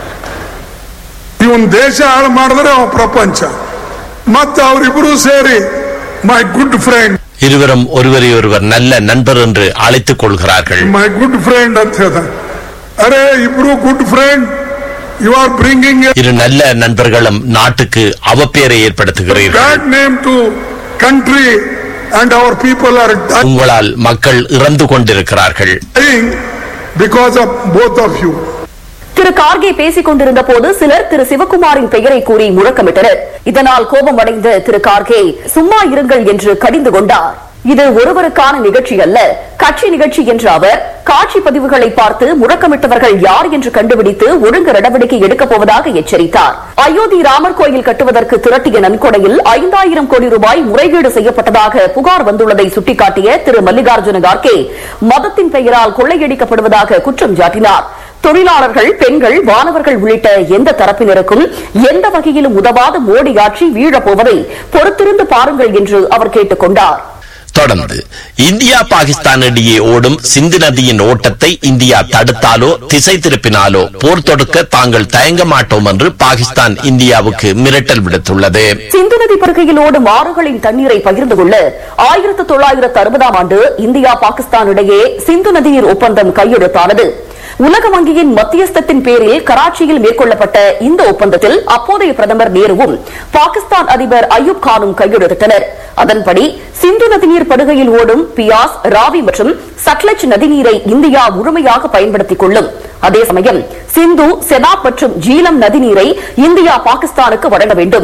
ಇವನ್ ದೇಶ ಹಾಳು ಮಾಡಿದ್ರೆ ಅವ ಪ್ರಪಂಚ ಮತ್ತೆ ಅವರಿಬ್ರು ಸೇರಿ ಮೈ ಗುಡ್ ಫ್ರೆಂಡ್ இருவரும் ஒருவரை ஒருவர் நல்ல நண்பர் என்று அழைத்துக் கொள்கிறார்கள் ಮೈ ಗುಡ್ ಫ್ರೆಂಡ್ ಅಂತ ಹೇಳ್ತಾರೆ ಅರೆ ಇಬ್ರು good friend you are bringing இரு நல்ல நண்பர்களும் நாட்டுக்கு அவப்பேரை ஏற்படுத்துகிறீர்கள் bad name to country and our people are உங்களால் மக்கள் இறந்து கொண்டிருக்கிறார்கள் dying because of both of you. திரு கார்கே பேசிக் கொண்டிருந்த போது சிலர் திரு சிவகுமாரின் பெயரை கூறி முழக்கமிட்டனர் இதனால் கோபமடைந்த திரு கார்கே சும்மா இருங்கள் என்று கடிந்து கொண்டார் இது ஒருவருக்கான நிகழ்ச்சி அல்ல கட்சி நிகழ்ச்சி என்ற அவர் காட்சி பதிவுகளை பார்த்து முழக்கமிட்டவர்கள் யார் என்று கண்டுபிடித்து ஒழுங்கு நடவடிக்கை எடுக்கப் போவதாக எச்சரித்தார் அயோத்தி ராமர் கோயில் கட்டுவதற்கு திரட்டிய நன்கொடையில் ஐந்தாயிரம் கோடி ரூபாய் முறைகேடு செய்யப்பட்டதாக புகார் வந்துள்ளதை சுட்டிக்காட்டிய திரு மல்லிகார்ஜுன கார்கே மதத்தின் பெயரால் கொள்ளையடிக்கப்படுவதாக குற்றம் சாட்டினார் தொழிலாளர்கள் பெண்கள் மாணவர்கள் உள்ளிட்ட எந்த தரப்பினருக்கும் எந்த வகையிலும் உதவாத மோடி ஆட்சி வீழப்போவதை பொறுத்திருந்து பாருங்கள் என்று அவர் கேட்டுக் கொண்டார் தொடர்ந்து இந்தியா பாகிஸ்தான் இடையே ஓடும் சிந்து நதியின் ஓட்டத்தை இந்தியா தடுத்தாலோ திசை திருப்பினாலோ போர் தொடுக்க தாங்கள் தயங்க மாட்டோம் என்று பாகிஸ்தான் இந்தியாவுக்கு மிரட்டல் விடுத்துள்ளது சிந்து நதி படுகையில் ஓடும் ஆறுகளின் தண்ணீரை பகிர்ந்து கொள்ள ஆயிரத்து தொள்ளாயிரத்து அறுபதாம் ஆண்டு இந்தியா பாகிஸ்தான் இடையே சிந்து நதிநீர் ஒப்பந்தம் கையெழுத்தானது உலக வங்கியின் மத்தியஸ்தத்தின் பேரில் கராச்சியில் மேற்கொள்ளப்பட்ட இந்த ஒப்பந்தத்தில் அப்போதைய பிரதமர் நேருவும் பாகிஸ்தான் அதிபர் அயூப் கானும் கையெழுத்திட்டனர் அதன்படி சிந்து நதிநீர் படுகையில் ஓடும் பியாஸ் ராவி மற்றும் சட்லஜ் நதிநீரை இந்தியா முழுமையாக பயன்படுத்திக் கொள்ளும் அதே சமயம் சிந்து செனாப் மற்றும் ஜீலம் நதிநீரை இந்தியா பாகிஸ்தானுக்கு வழங்க வேண்டும்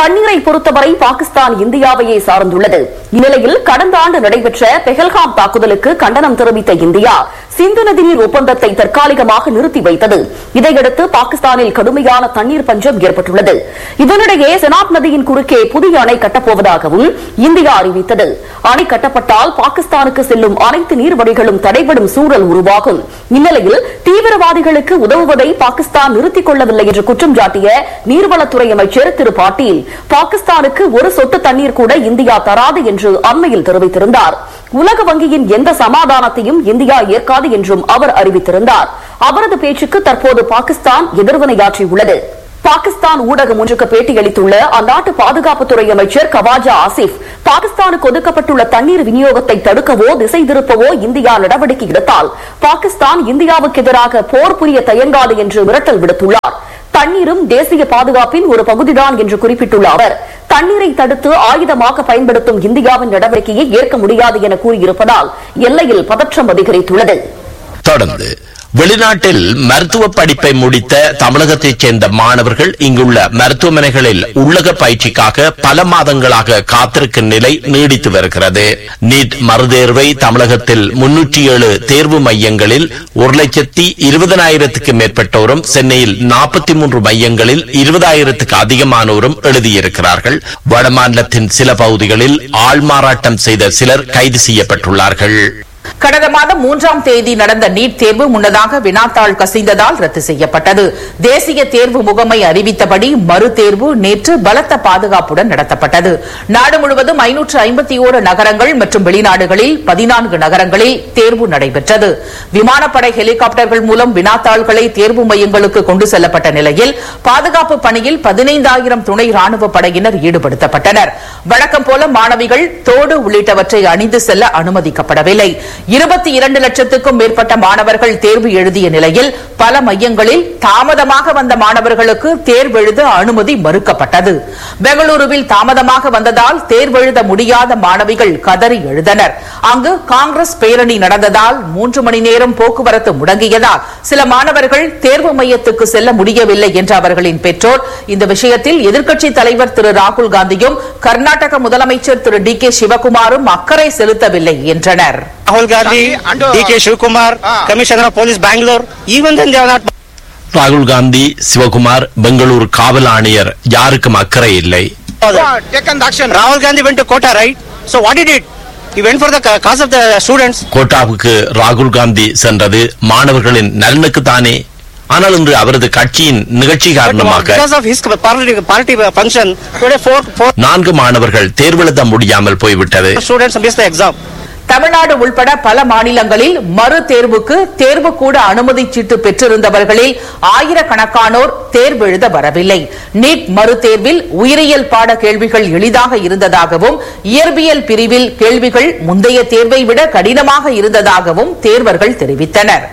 தண்ணீரை பொறுத்தவரை பாகிஸ்தான் இந்தியாவையே சார்ந்துள்ளது இந்நிலையில் கடந்த ஆண்டு நடைபெற்ற பெஹல்காம் தாக்குதலுக்கு கண்டனம் தெரிவித்த இந்தியா சிந்து நதிநீர் ஒப்பந்தத்தை தற்காலிகமாக நிறுத்தி வைத்தது இதையடுத்து பாகிஸ்தானில் கடுமையான தண்ணீர் பஞ்சம் ஏற்பட்டுள்ளது இதனிடையே செனாப் நதியின் குறுக்கே புதிய அணை கட்டப்போவதாகவும் இந்தியா அறிவித்தது அணை கட்டப்பட்டால் பாகிஸ்தானுக்கு செல்லும் அனைத்து நீர்வழிகளும் தடைபடும் சூழல் உருவாகும் இந்நிலையில் தீவிரவாதிகளுக்கு உதவுவதை பாகிஸ்தான் நிறுத்திக் கொள்ளவில்லை என்று குற்றம் சாட்டிய நீர்வளத்துறை அமைச்சர் திரு பாட்டீல் பாகிஸ்தானுக்கு ஒரு சொட்டு தண்ணீர் கூட இந்தியா தராது என்று அண்மையில் தெரிவித்திருந்தார் உலக வங்கியின் எந்த சமாதானத்தையும் இந்தியா ஏற்காது என்றும் அவர் அறிவித்திருந்தார் அவரது பேச்சுக்கு தற்போது பாகிஸ்தான் எதிர்வினையாற்றியுள்ளது பாகிஸ்தான் ஊடகம் ஒன்றுக்கு பேட்டியளித்துள்ள அந்நாட்டு பாதுகாப்புத்துறை அமைச்சர் கவாஜா ஆசிப் பாகிஸ்தானுக்கு ஒதுக்கப்பட்டுள்ள தண்ணீர் விநியோகத்தை தடுக்கவோ திசை திருப்பவோ இந்தியா நடவடிக்கை எடுத்தால் பாகிஸ்தான் இந்தியாவுக்கு எதிராக போர் புரிய தயங்காது என்று மிரட்டல் விடுத்துள்ளார் தண்ணீரும் தேசிய பாதுகாப்பின் ஒரு பகுதிதான் என்று குறிப்பிட்டுள்ள அவர் தண்ணீரை தடுத்து ஆயுதமாக பயன்படுத்தும் இந்தியாவின் நடவடிக்கையை ஏற்க முடியாது என கூறியிருப்பதால் எல்லையில் பதற்றம் அதிகரித்துள்ளது தொடர்ந்து வெளிநாட்டில் மருத்துவ படிப்பை முடித்த தமிழகத்தைச் சேர்ந்த மாணவர்கள் இங்குள்ள மருத்துவமனைகளில் உள்ளக பயிற்சிக்காக பல மாதங்களாக காத்திருக்கும் நிலை நீடித்து வருகிறது நீட் மறுதேர்வை தமிழகத்தில் முன்னூற்றி ஏழு தேர்வு மையங்களில் ஒரு லட்சத்தி இருபதனாயிரத்துக்கு மேற்பட்டோரும் சென்னையில் நாற்பத்தி மூன்று மையங்களில் இருபதாயிரத்துக்கு அதிகமானோரும் எழுதியிருக்கிறார்கள் வடமாநிலத்தின் சில பகுதிகளில் ஆள்மாறாட்டம் செய்த சிலர் கைது செய்யப்பட்டுள்ளார்கள் கடந்த மாதம் மூன்றாம் தேதி நடந்த நீட் தேர்வு முன்னதாக வினாத்தாள் கசிந்ததால் ரத்து செய்யப்பட்டது தேசிய தேர்வு முகமை அறிவித்தபடி மறுதேர்வு நேற்று பலத்த பாதுகாப்புடன் நடத்தப்பட்டது நாடு முழுவதும் ஐநூற்று ஐம்பத்தி ஓரு நகரங்கள் மற்றும் வெளிநாடுகளில் பதினான்கு நகரங்களில் தேர்வு நடைபெற்றது விமானப்படை ஹெலிகாப்டர்கள் மூலம் வினாத்தாள்களை தேர்வு மையங்களுக்கு கொண்டு செல்லப்பட்ட நிலையில் பாதுகாப்பு பணியில் பதினைந்தாயிரம் துணை ராணுவ படையினர் ஈடுபடுத்தப்பட்டனர் வழக்கம் போல மாணவிகள் தோடு உள்ளிட்டவற்றை அணிந்து செல்ல அனுமதிக்கப்படவில்லை இருபத்தி இரண்டு லட்சத்துக்கும் மேற்பட்ட மாணவர்கள் தேர்வு எழுதிய நிலையில் பல மையங்களில் தாமதமாக வந்த மாணவர்களுக்கு தேர்வெழுத அனுமதி மறுக்கப்பட்டது பெங்களூருவில் தாமதமாக வந்ததால் தேர்வெழுத முடியாத மாணவிகள் கதறி எழுதனர் அங்கு காங்கிரஸ் பேரணி நடந்ததால் மூன்று மணி நேரம் போக்குவரத்து முடங்கியதால் சில மாணவர்கள் தேர்வு மையத்துக்கு செல்ல முடியவில்லை என்ற அவர்களின் பெற்றோர் இந்த விஷயத்தில் எதிர்க்கட்சித் தலைவர் திரு ராகுல் காந்தியும் கர்நாடக முதலமைச்சர் திரு டி கே சிவகுமாரும் அக்கறை செலுத்தவில்லை என்றனர் Rahul Gandhi, DK Shivkumar, Commissioner of Police Bangalore, even then they are not. ராகுல் காந்தி சிவகுமார் பெங்களூர் காவல் ஆணையர் யாருக்கும் அக்கறை இல்லை taken the action. Rahul Gandhi went to Kota, right? So what he did? He went for the ca- cause of the students. கோட்டாவுக்கு ராகுல் காந்தி சென்றது மாணவர்களின் நலனுக்கு தானே ஆனால் இன்று அவரது கட்சியின் நிகழ்ச்சி காரணமாக Because of his party, party function, today four, four நான்கு மாணவர்கள் தேர்வெழுத முடியாமல் போய்விட்டது students missed the exam. Tamil Nadu உள்பட பல மாநிலங்களில் மறு தேர்வுக்கு தேர்வுக்கூட அனுமதி சீட்டு பெற்றிருந்தவர்களில் ஆயிரக்கணக்கானோர் தேர்வெழுத வரவில்லை நீட் மறு தேர்வில் உயிரியல் பாட கேள்விகள் எளிதாக இருந்ததாகவும் இயற்பியல் பிரிவில் கேள்விகள் முந்தைய தேர்வை விட கடினமாக இருந்ததாகவும் தேர்வர்கள் தெரிவித்தனர்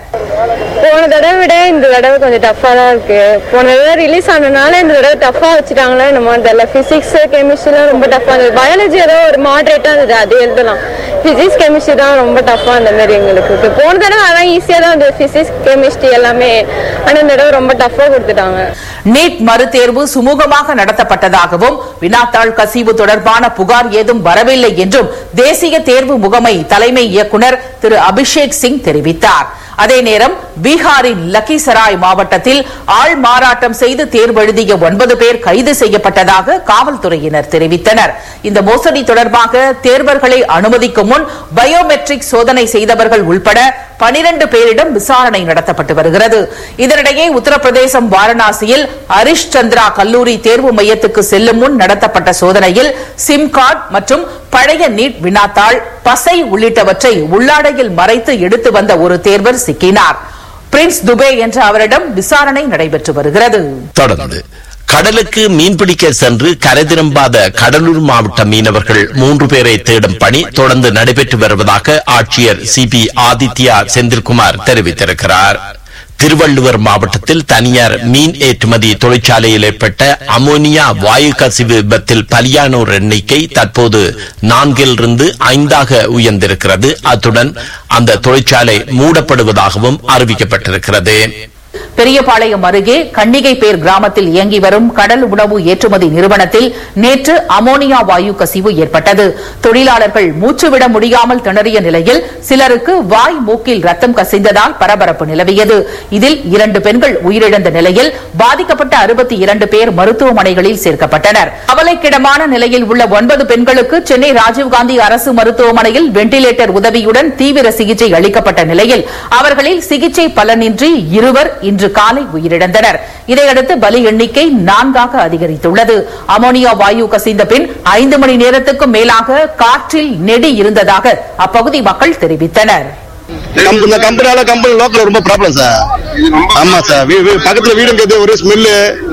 போன தடவை விட இந்த தடவை கொஞ்சம் டஃப்பா தான் இருக்கு போன தடவை ரிலீஸ் ஆனதுனால இந்த தடவை டஃப்பா வச்சுட்டாங்களா என்னமோ தெரியல பிசிக்ஸ் கெமிஸ்ட்ரிலாம் ரொம்ப டஃப்பா இருந்தது பயாலஜி ஏதோ ஒரு மாடரேட்டா இருந்தது அது எழுதலாம் பிசிக்ஸ் கெமிஸ்ட்ரி தான் ரொம்ப டஃப்பா அந்த மாதிரி எங்களுக்கு இருக்கு போன தடவை அதான் ஈஸியா தான் இருந்தது பிசிக்ஸ் கெமிஸ்ட்ரி எல்லாமே ஆனா இந்த தடவை ரொம்ப டஃப்பா கொடுத்துட்டாங்க நீட் மறுதேர்வு சுமூகமாக நடத்தப்பட்டதாகவும் வினாத்தாள் கசிவு தொடர்பான புகார் ஏதும் வரவில்லை என்றும் தேசிய தேர்வு முகமை தலைமை இயக்குனர் திரு அபிஷேக் சிங் தெரிவித்தார் அதே நேரம் பீகாரின் லக்கிசராய் மாவட்டத்தில் ஆள் மாறாட்டம் செய்து தேர்வெழுதிய ஒன்பது பேர் கைது செய்யப்பட்டதாக காவல்துறையினர் தெரிவித்தனர் இந்த மோசடி தொடர்பாக தேர்வர்களை அனுமதிக்கும் முன் பயோமெட்ரிக் சோதனை செய்தவர்கள் உள்பட பனிரண்டு பேரிடம் விசாரணை நடத்தப்பட்டு வருகிறது இதனிடையே உத்தரப்பிரதேசம் வாரணாசியில் ஹரிஷ் சந்திரா கல்லூரி தேர்வு மையத்துக்கு செல்லும் முன் நடத்தப்பட்ட சோதனையில் சிம் கார்டு மற்றும் பழைய நீட் வினாத்தாள் பசை உள்ளிட்டவற்றை உள்ளாடையில் மறைத்து எடுத்து வந்த ஒரு தேர்வர் சிக்கினார் பிரின்ஸ் துபே என்ற அவரிடம் விசாரணை நடைபெற்று வருகிறது தொடர்ந்து கடலுக்கு மீன்பிடிக்க சென்று கரை திரும்பாத கடலூர் மாவட்ட மீனவர்கள் மூன்று பேரை தேடும் பணி தொடர்ந்து நடைபெற்று வருவதாக ஆட்சியர் சி பி ஆதித்யா செந்தில்குமார் தெரிவித்திருக்கிறார் திருவள்ளுவர் மாவட்டத்தில் தனியார் மீன் ஏற்றுமதி தொழிற்சாலையில் ஏற்பட்ட அமோனியா வாயு கசிவு விபத்தில் பலியானோர் எண்ணிக்கை தற்போது நான்கிலிருந்து ஐந்தாக உயர்ந்திருக்கிறது அத்துடன் அந்த தொழிற்சாலை மூடப்படுவதாகவும் அறிவிக்கப்பட்டிருக்கிறது பெரியபாளையம் அருகே கன்னிகைப்பேர் கிராமத்தில் இயங்கி வரும் கடல் உணவு ஏற்றுமதி நிறுவனத்தில் நேற்று அமோனியா வாயு கசிவு ஏற்பட்டது தொழிலாளர்கள் மூச்சுவிட முடியாமல் திணறிய நிலையில் சிலருக்கு வாய் மூக்கில் ரத்தம் கசிந்ததால் பரபரப்பு நிலவியது இதில் இரண்டு பெண்கள் உயிரிழந்த நிலையில் பாதிக்கப்பட்ட அறுபத்தி இரண்டு பேர் மருத்துவமனைகளில் சேர்க்கப்பட்டனர் கவலைக்கிடமான நிலையில் உள்ள ஒன்பது பெண்களுக்கு சென்னை ராஜீவ்காந்தி அரசு மருத்துவமனையில் வெண்டிலேட்டர் உதவியுடன் தீவிர சிகிச்சை அளிக்கப்பட்ட நிலையில் அவர்களில் சிகிச்சை பலனின்றி இருவர் இன்று காலை உயிரிழந்தனர் இதையடுத்து பலி எண்ணிக்கை நான்காக அதிகரித்துள்ளது அமோனியா வாயு கசிந்த பின் ஐந்து மணி நேரத்துக்கும் மேலாக காற்றில் நெடி இருந்ததாக அப்பகுதி மக்கள் தெரிவித்தனர் கம்- இந்த கம்பெனியால கம்பெனி லோக்கல் ரொம்ப ப்ராப்ளம் சார் ஆமா சார் வீ- வீ- பக்கத்துல வீடுங்கிறது ஒரு ஸ்மெல்லு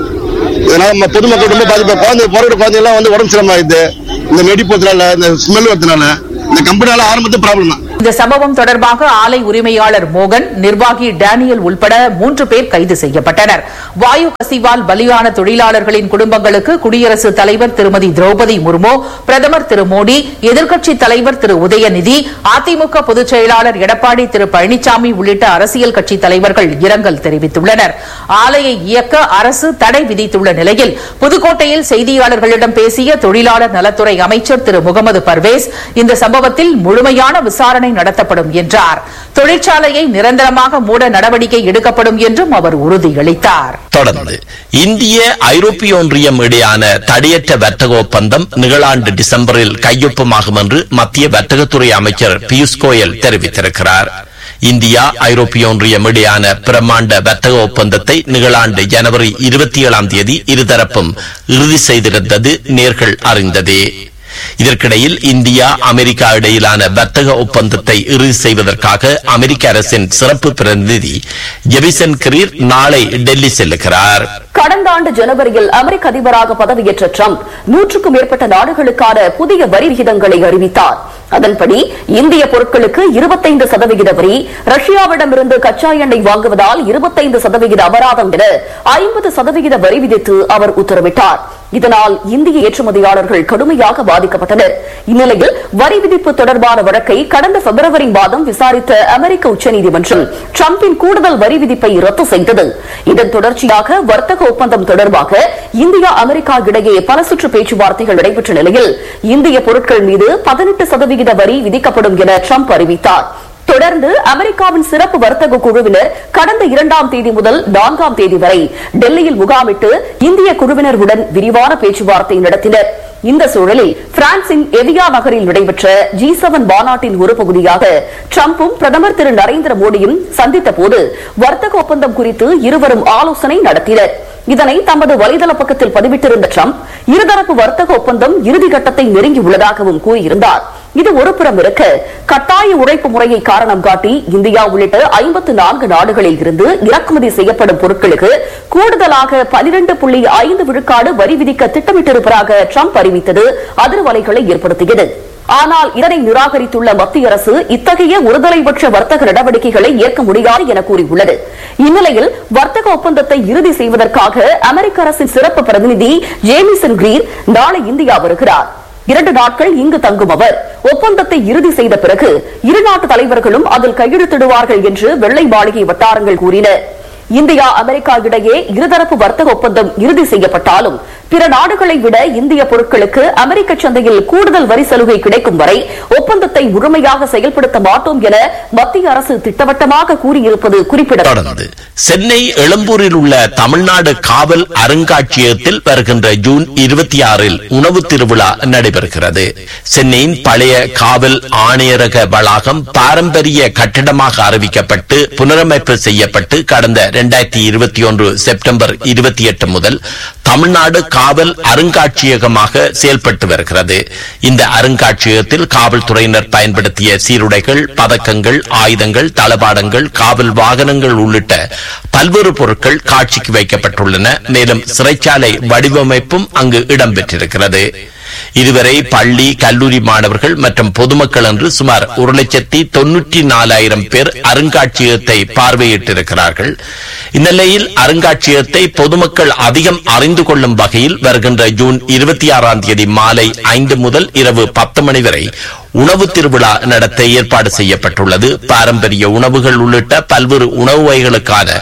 இதனால நம்ம பொதுமக்கள் ரொம்ப பாதிப்பு குழந்தை பிறகு குழந்தை எல்லாம் வந்து உடம்பு சிரமமாயிடுது இந்த நெடி போறதுனால இந்த ஸ்மெல் வரதுனால இந்த கம்பெனியால ஆரம்பத்து ப்ராப்ளம் தான் இந்த சம்பவம் தொடர்பாக ஆலை உரிமையாளர் மோகன் நிர்வாகி டேனியல் உள்பட மூன்று பேர் கைது செய்யப்பட்டனர் வாயு கசிவால் பலியான தொழிலாளர்களின் குடும்பங்களுக்கு குடியரசுத் தலைவர் திருமதி திரௌபதி முர்மு பிரதமர் திரு மோடி எதிர்க்கட்சித் தலைவர் திரு உதயநிதி அதிமுக பொதுச் செயலாளர் எடப்பாடி திரு பழனிசாமி உள்ளிட்ட அரசியல் கட்சித் தலைவர்கள் இரங்கல் தெரிவித்துள்ளனர் ஆலையை இயக்க அரசு தடை விதித்துள்ள நிலையில் புதுக்கோட்டையில் செய்தியாளர்களிடம் பேசிய தொழிலாளர் நலத்துறை அமைச்சர் திரு முகமது பர்வேஸ் இந்த சம்பவத்தில் முழுமையான விசாரணை நடத்தப்படும் என்றார் தொழிற்சாலையை நிரந்தரமாக மூட நடவடிக்கை எடுக்கப்படும் என்றும் அவர் உறுதியளித்தார் தொடர்ந்து இந்திய ஐரோப்பிய ஒன்றியம் இடையான தடையற்ற வர்த்தக ஒப்பந்தம் நிகழாண்டு டிசம்பரில் கையொப்பமாகும் என்று மத்திய வர்த்தகத்துறை அமைச்சர் பியூஷ் கோயல் தெரிவித்திருக்கிறார் இந்தியா ஐரோப்பிய ஒன்றியம் இடையான பிரம்மாண்ட வர்த்தக ஒப்பந்தத்தை நிகழாண்டு ஜனவரி இருபத்தி ஏழாம் தேதி இருதரப்பும் இறுதி செய்திருந்தது நேர்கள் அறிந்ததே இதற்கிடையில் இந்தியா அமெரிக்கா இடையிலான வர்த்தக ஒப்பந்தத்தை இறுதி செய்வதற்காக அமெரிக்க அரசின் சிறப்பு பிரதிநிதி ஜெபிசன் கிரீர் நாளை டெல்லி செல்லுகிறார் கடந்த ஆண்டு ஜனவரியில் அமெரிக்க அதிபராக பதவியேற்ற ட்ரம்ப் நூற்றுக்கும் மேற்பட்ட நாடுகளுக்கான புதிய வரி விகிதங்களை அறிவித்தார் அதன்படி இந்திய பொருட்களுக்கு இருபத்தைந்து சதவிகித வரி ரஷ்யாவிடமிருந்து கச்சா எண்ணெய் வாங்குவதால் இருபத்தைந்து சதவிகித அபராதம் என ஐம்பது சதவிகித வரி விதித்து அவர் உத்தரவிட்டார் இதனால் இந்திய ஏற்றுமதியாளர்கள் கடுமையாக பாதிக்கப்பட்டனர் இந்நிலையில் வரி விதிப்பு தொடர்பான வழக்கை கடந்த பிப்ரவரி மாதம் விசாரித்த அமெரிக்க உச்சநீதிமன்றம் டிரம்பின் கூடுதல் வரி விதிப்பை ரத்து செய்தது இதன் தொடர்ச்சியாக வர்த்தக ஒப்பந்தம் தொடர்பாக இந்தியா அமெரிக்கா இடையே பல சுற்று பேச்சுவார்த்தைகள் நடைபெற்ற நிலையில் இந்திய பொருட்கள் மீது பதினெட்டு சதவிகித வரி விதிக்கப்படும் என ட்ரம்ப் அறிவித்தார் தொடர்ந்து அமெரிக்காவின் சிறப்பு வர்த்தக குழுவினர் கடந்த இரண்டாம் தேதி முதல் நான்காம் தேதி வரை டெல்லியில் முகாமிட்டு இந்திய குழுவினருடன் விரிவான பேச்சுவார்த்தை நடத்தினர் இந்த சூழலில் பிரான்சின் எவியா நகரில் நடைபெற்ற ஜி செவன் மாநாட்டின் ஒரு பகுதியாக ட்ரம்பும் பிரதமர் திரு நரேந்திர மோடியும் சந்தித்த போது வர்த்தக ஒப்பந்தம் குறித்து இருவரும் ஆலோசனை நடத்தினர் இதனை தமது வலைதள பக்கத்தில் பதிவிட்டிருந்த ட்ரம்ப் இருதரப்பு வர்த்தக ஒப்பந்தம் இறுதி கட்டத்தை நெருங்கியுள்ளதாகவும் கூறியிருந்தார் இது ஒருபுறம் இருக்க கட்டாய உழைப்பு முறையை காரணம் காட்டி இந்தியா உள்ளிட்ட ஐம்பத்து நான்கு நாடுகளில் இருந்து இறக்குமதி செய்யப்படும் பொருட்களுக்கு கூடுதலாக பனிரெண்டு புள்ளி ஐந்து விழுக்காடு வரி விதிக்க திட்டமிட்டிருப்பதாக ட்ரம்ப் அறிவித்தது அதிர்வலைகளை ஏற்படுத்தியது ஆனால் இதனை நிராகரித்துள்ள மத்திய அரசு இத்தகைய ஒருதலைபட்ச வர்த்தக நடவடிக்கைகளை ஏற்க முடியாது என கூறியுள்ளது இந்நிலையில் வர்த்தக ஒப்பந்தத்தை இறுதி செய்வதற்காக அமெரிக்க அரசின் சிறப்பு பிரதிநிதி ஜேமிசன் கிரீர் நாளை இந்தியா வருகிறார் இரண்டு நாட்கள் இங்கு தங்கும் அவர் ஒப்பந்தத்தை இறுதி செய்த பிறகு இரு நாட்டு தலைவர்களும் அதில் கையெழுத்திடுவார்கள் என்று வெள்ளை மாளிகை வட்டாரங்கள் கூறின இந்தியா அமெரிக்கா இடையே இருதரப்பு வர்த்தக ஒப்பந்தம் இறுதி செய்யப்பட்டாலும் பிற நாடுகளை விட இந்திய பொருட்களுக்கு அமெரிக்க சந்தையில் கூடுதல் வரி சலுகை கிடைக்கும் வரை ஒப்பந்தத்தை முழுமையாக செயல்படுத்த மாட்டோம் என மத்திய அரசு திட்டவட்டமாக கூறியிருப்பது குறிப்பிடத்தக்கது தொடர்ந்து சென்னை எழும்பூரில் உள்ள தமிழ்நாடு காவல் அருங்காட்சியகத்தில் வருகின்ற ஜூன் இருபத்தி ஆறில் உணவு திருவிழா நடைபெறுகிறது சென்னையின் பழைய காவல் ஆணையரக வளாகம் பாரம்பரிய கட்டிடமாக அறிவிக்கப்பட்டு புனரமைப்பு செய்யப்பட்டு கடந்த இரண்டாயிரத்தி இருபத்தி ஒன்று செப்டம்பர் இருபத்தி எட்டு முதல் தமிழ்நாடு காவல் அருங்காட்சியகமாக செயல்பட்டு வருகிறது இந்த அருங்காட்சியகத்தில் காவல்துறையினர் பயன்படுத்திய சீருடைகள் பதக்கங்கள் ஆயுதங்கள் தளபாடங்கள் காவல் வாகனங்கள் உள்ளிட்ட பல்வேறு பொருட்கள் காட்சிக்கு வைக்கப்பட்டுள்ளன மேலும் சிறைச்சாலை வடிவமைப்பும் அங்கு இடம்பெற்றிருக்கிறது இதுவரை பள்ளி கல்லூரி மாணவர்கள் மற்றும் பொதுமக்கள் என்று சுமார் ஒரு லட்சத்தி தொன்னூற்றி நாலாயிரம் பேர் அருங்காட்சியகத்தை பார்வையிட்டிருக்கிறார்கள் இந்நிலையில் அருங்காட்சியகத்தை பொதுமக்கள் அதிகம் அறிந்து கொள்ளும் வகையில் வருகின்ற ஜூன் இருபத்தி ஆறாம் தேதி மாலை ஐந்து முதல் இரவு பத்து மணி வரை உணவு திருவிழா நடத்த ஏற்பாடு செய்யப்பட்டுள்ளது பாரம்பரிய உணவுகள் உள்ளிட்ட பல்வேறு உணவு வகைகளுக்கான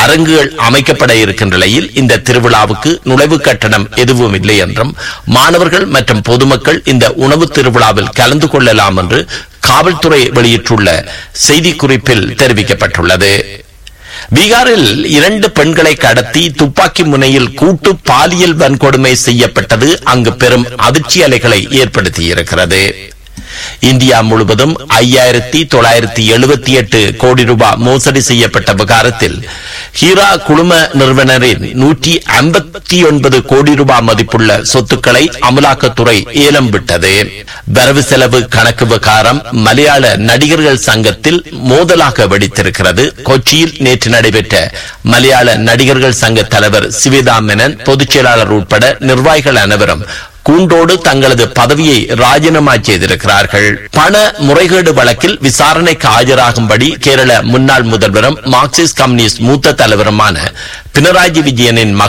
அரங்குகள் அமைக்கப்பட இருக்கின்ற நிலையில் இந்த திருவிழாவுக்கு நுழைவு கட்டணம் எதுவும் இல்லை என்றும் மாணவர்கள் மற்றும் பொதுமக்கள் இந்த உணவு திருவிழாவில் கலந்து கொள்ளலாம் என்று காவல்துறை வெளியிட்டுள்ள செய்திக்குறிப்பில் தெரிவிக்கப்பட்டுள்ளது பீகாரில் இரண்டு பெண்களை கடத்தி துப்பாக்கி முனையில் கூட்டு பாலியல் வன்கொடுமை செய்யப்பட்டது அங்கு பெரும் அதிர்ச்சி அலைகளை ஏற்படுத்தியிருக்கிறது இந்தியா முழுவதும் ஐயாயிரத்தி தொள்ளாயிரத்தி எழுபத்தி எட்டு கோடி ரூபாய் மோசடி செய்யப்பட்ட விகாரத்தில் ஹீரா குழும நிறுவனரின் நூற்றி ஐம்பத்தி ஒன்பது கோடி ரூபாய் மதிப்புள்ள சொத்துக்களை அமலாக்கத்துறை ஏலம் விட்டது வரவு செலவு கணக்கு விகாரம் மலையாள நடிகர்கள் சங்கத்தில் மோதலாக வெடித்திருக்கிறது கொச்சியில் நேற்று நடைபெற்ற மலையாள நடிகர்கள் சங்க தலைவர் சிவிதா மேனன் பொதுச் செயலாளர் உட்பட நிர்வாகிகள் அனைவரும் கூண்டோடு தங்களது பதவியை ராஜினாமா செய்திருக்கிறார்கள் பண முறைகேடு வழக்கில் விசாரணைக்கு ஆஜராகும்படி கேரள முன்னாள் முதல்வரும் மார்க்சிஸ்ட் கம்யூனிஸ்ட் மூத்த தலைவருமான பினராயி விஜயனின் மகன்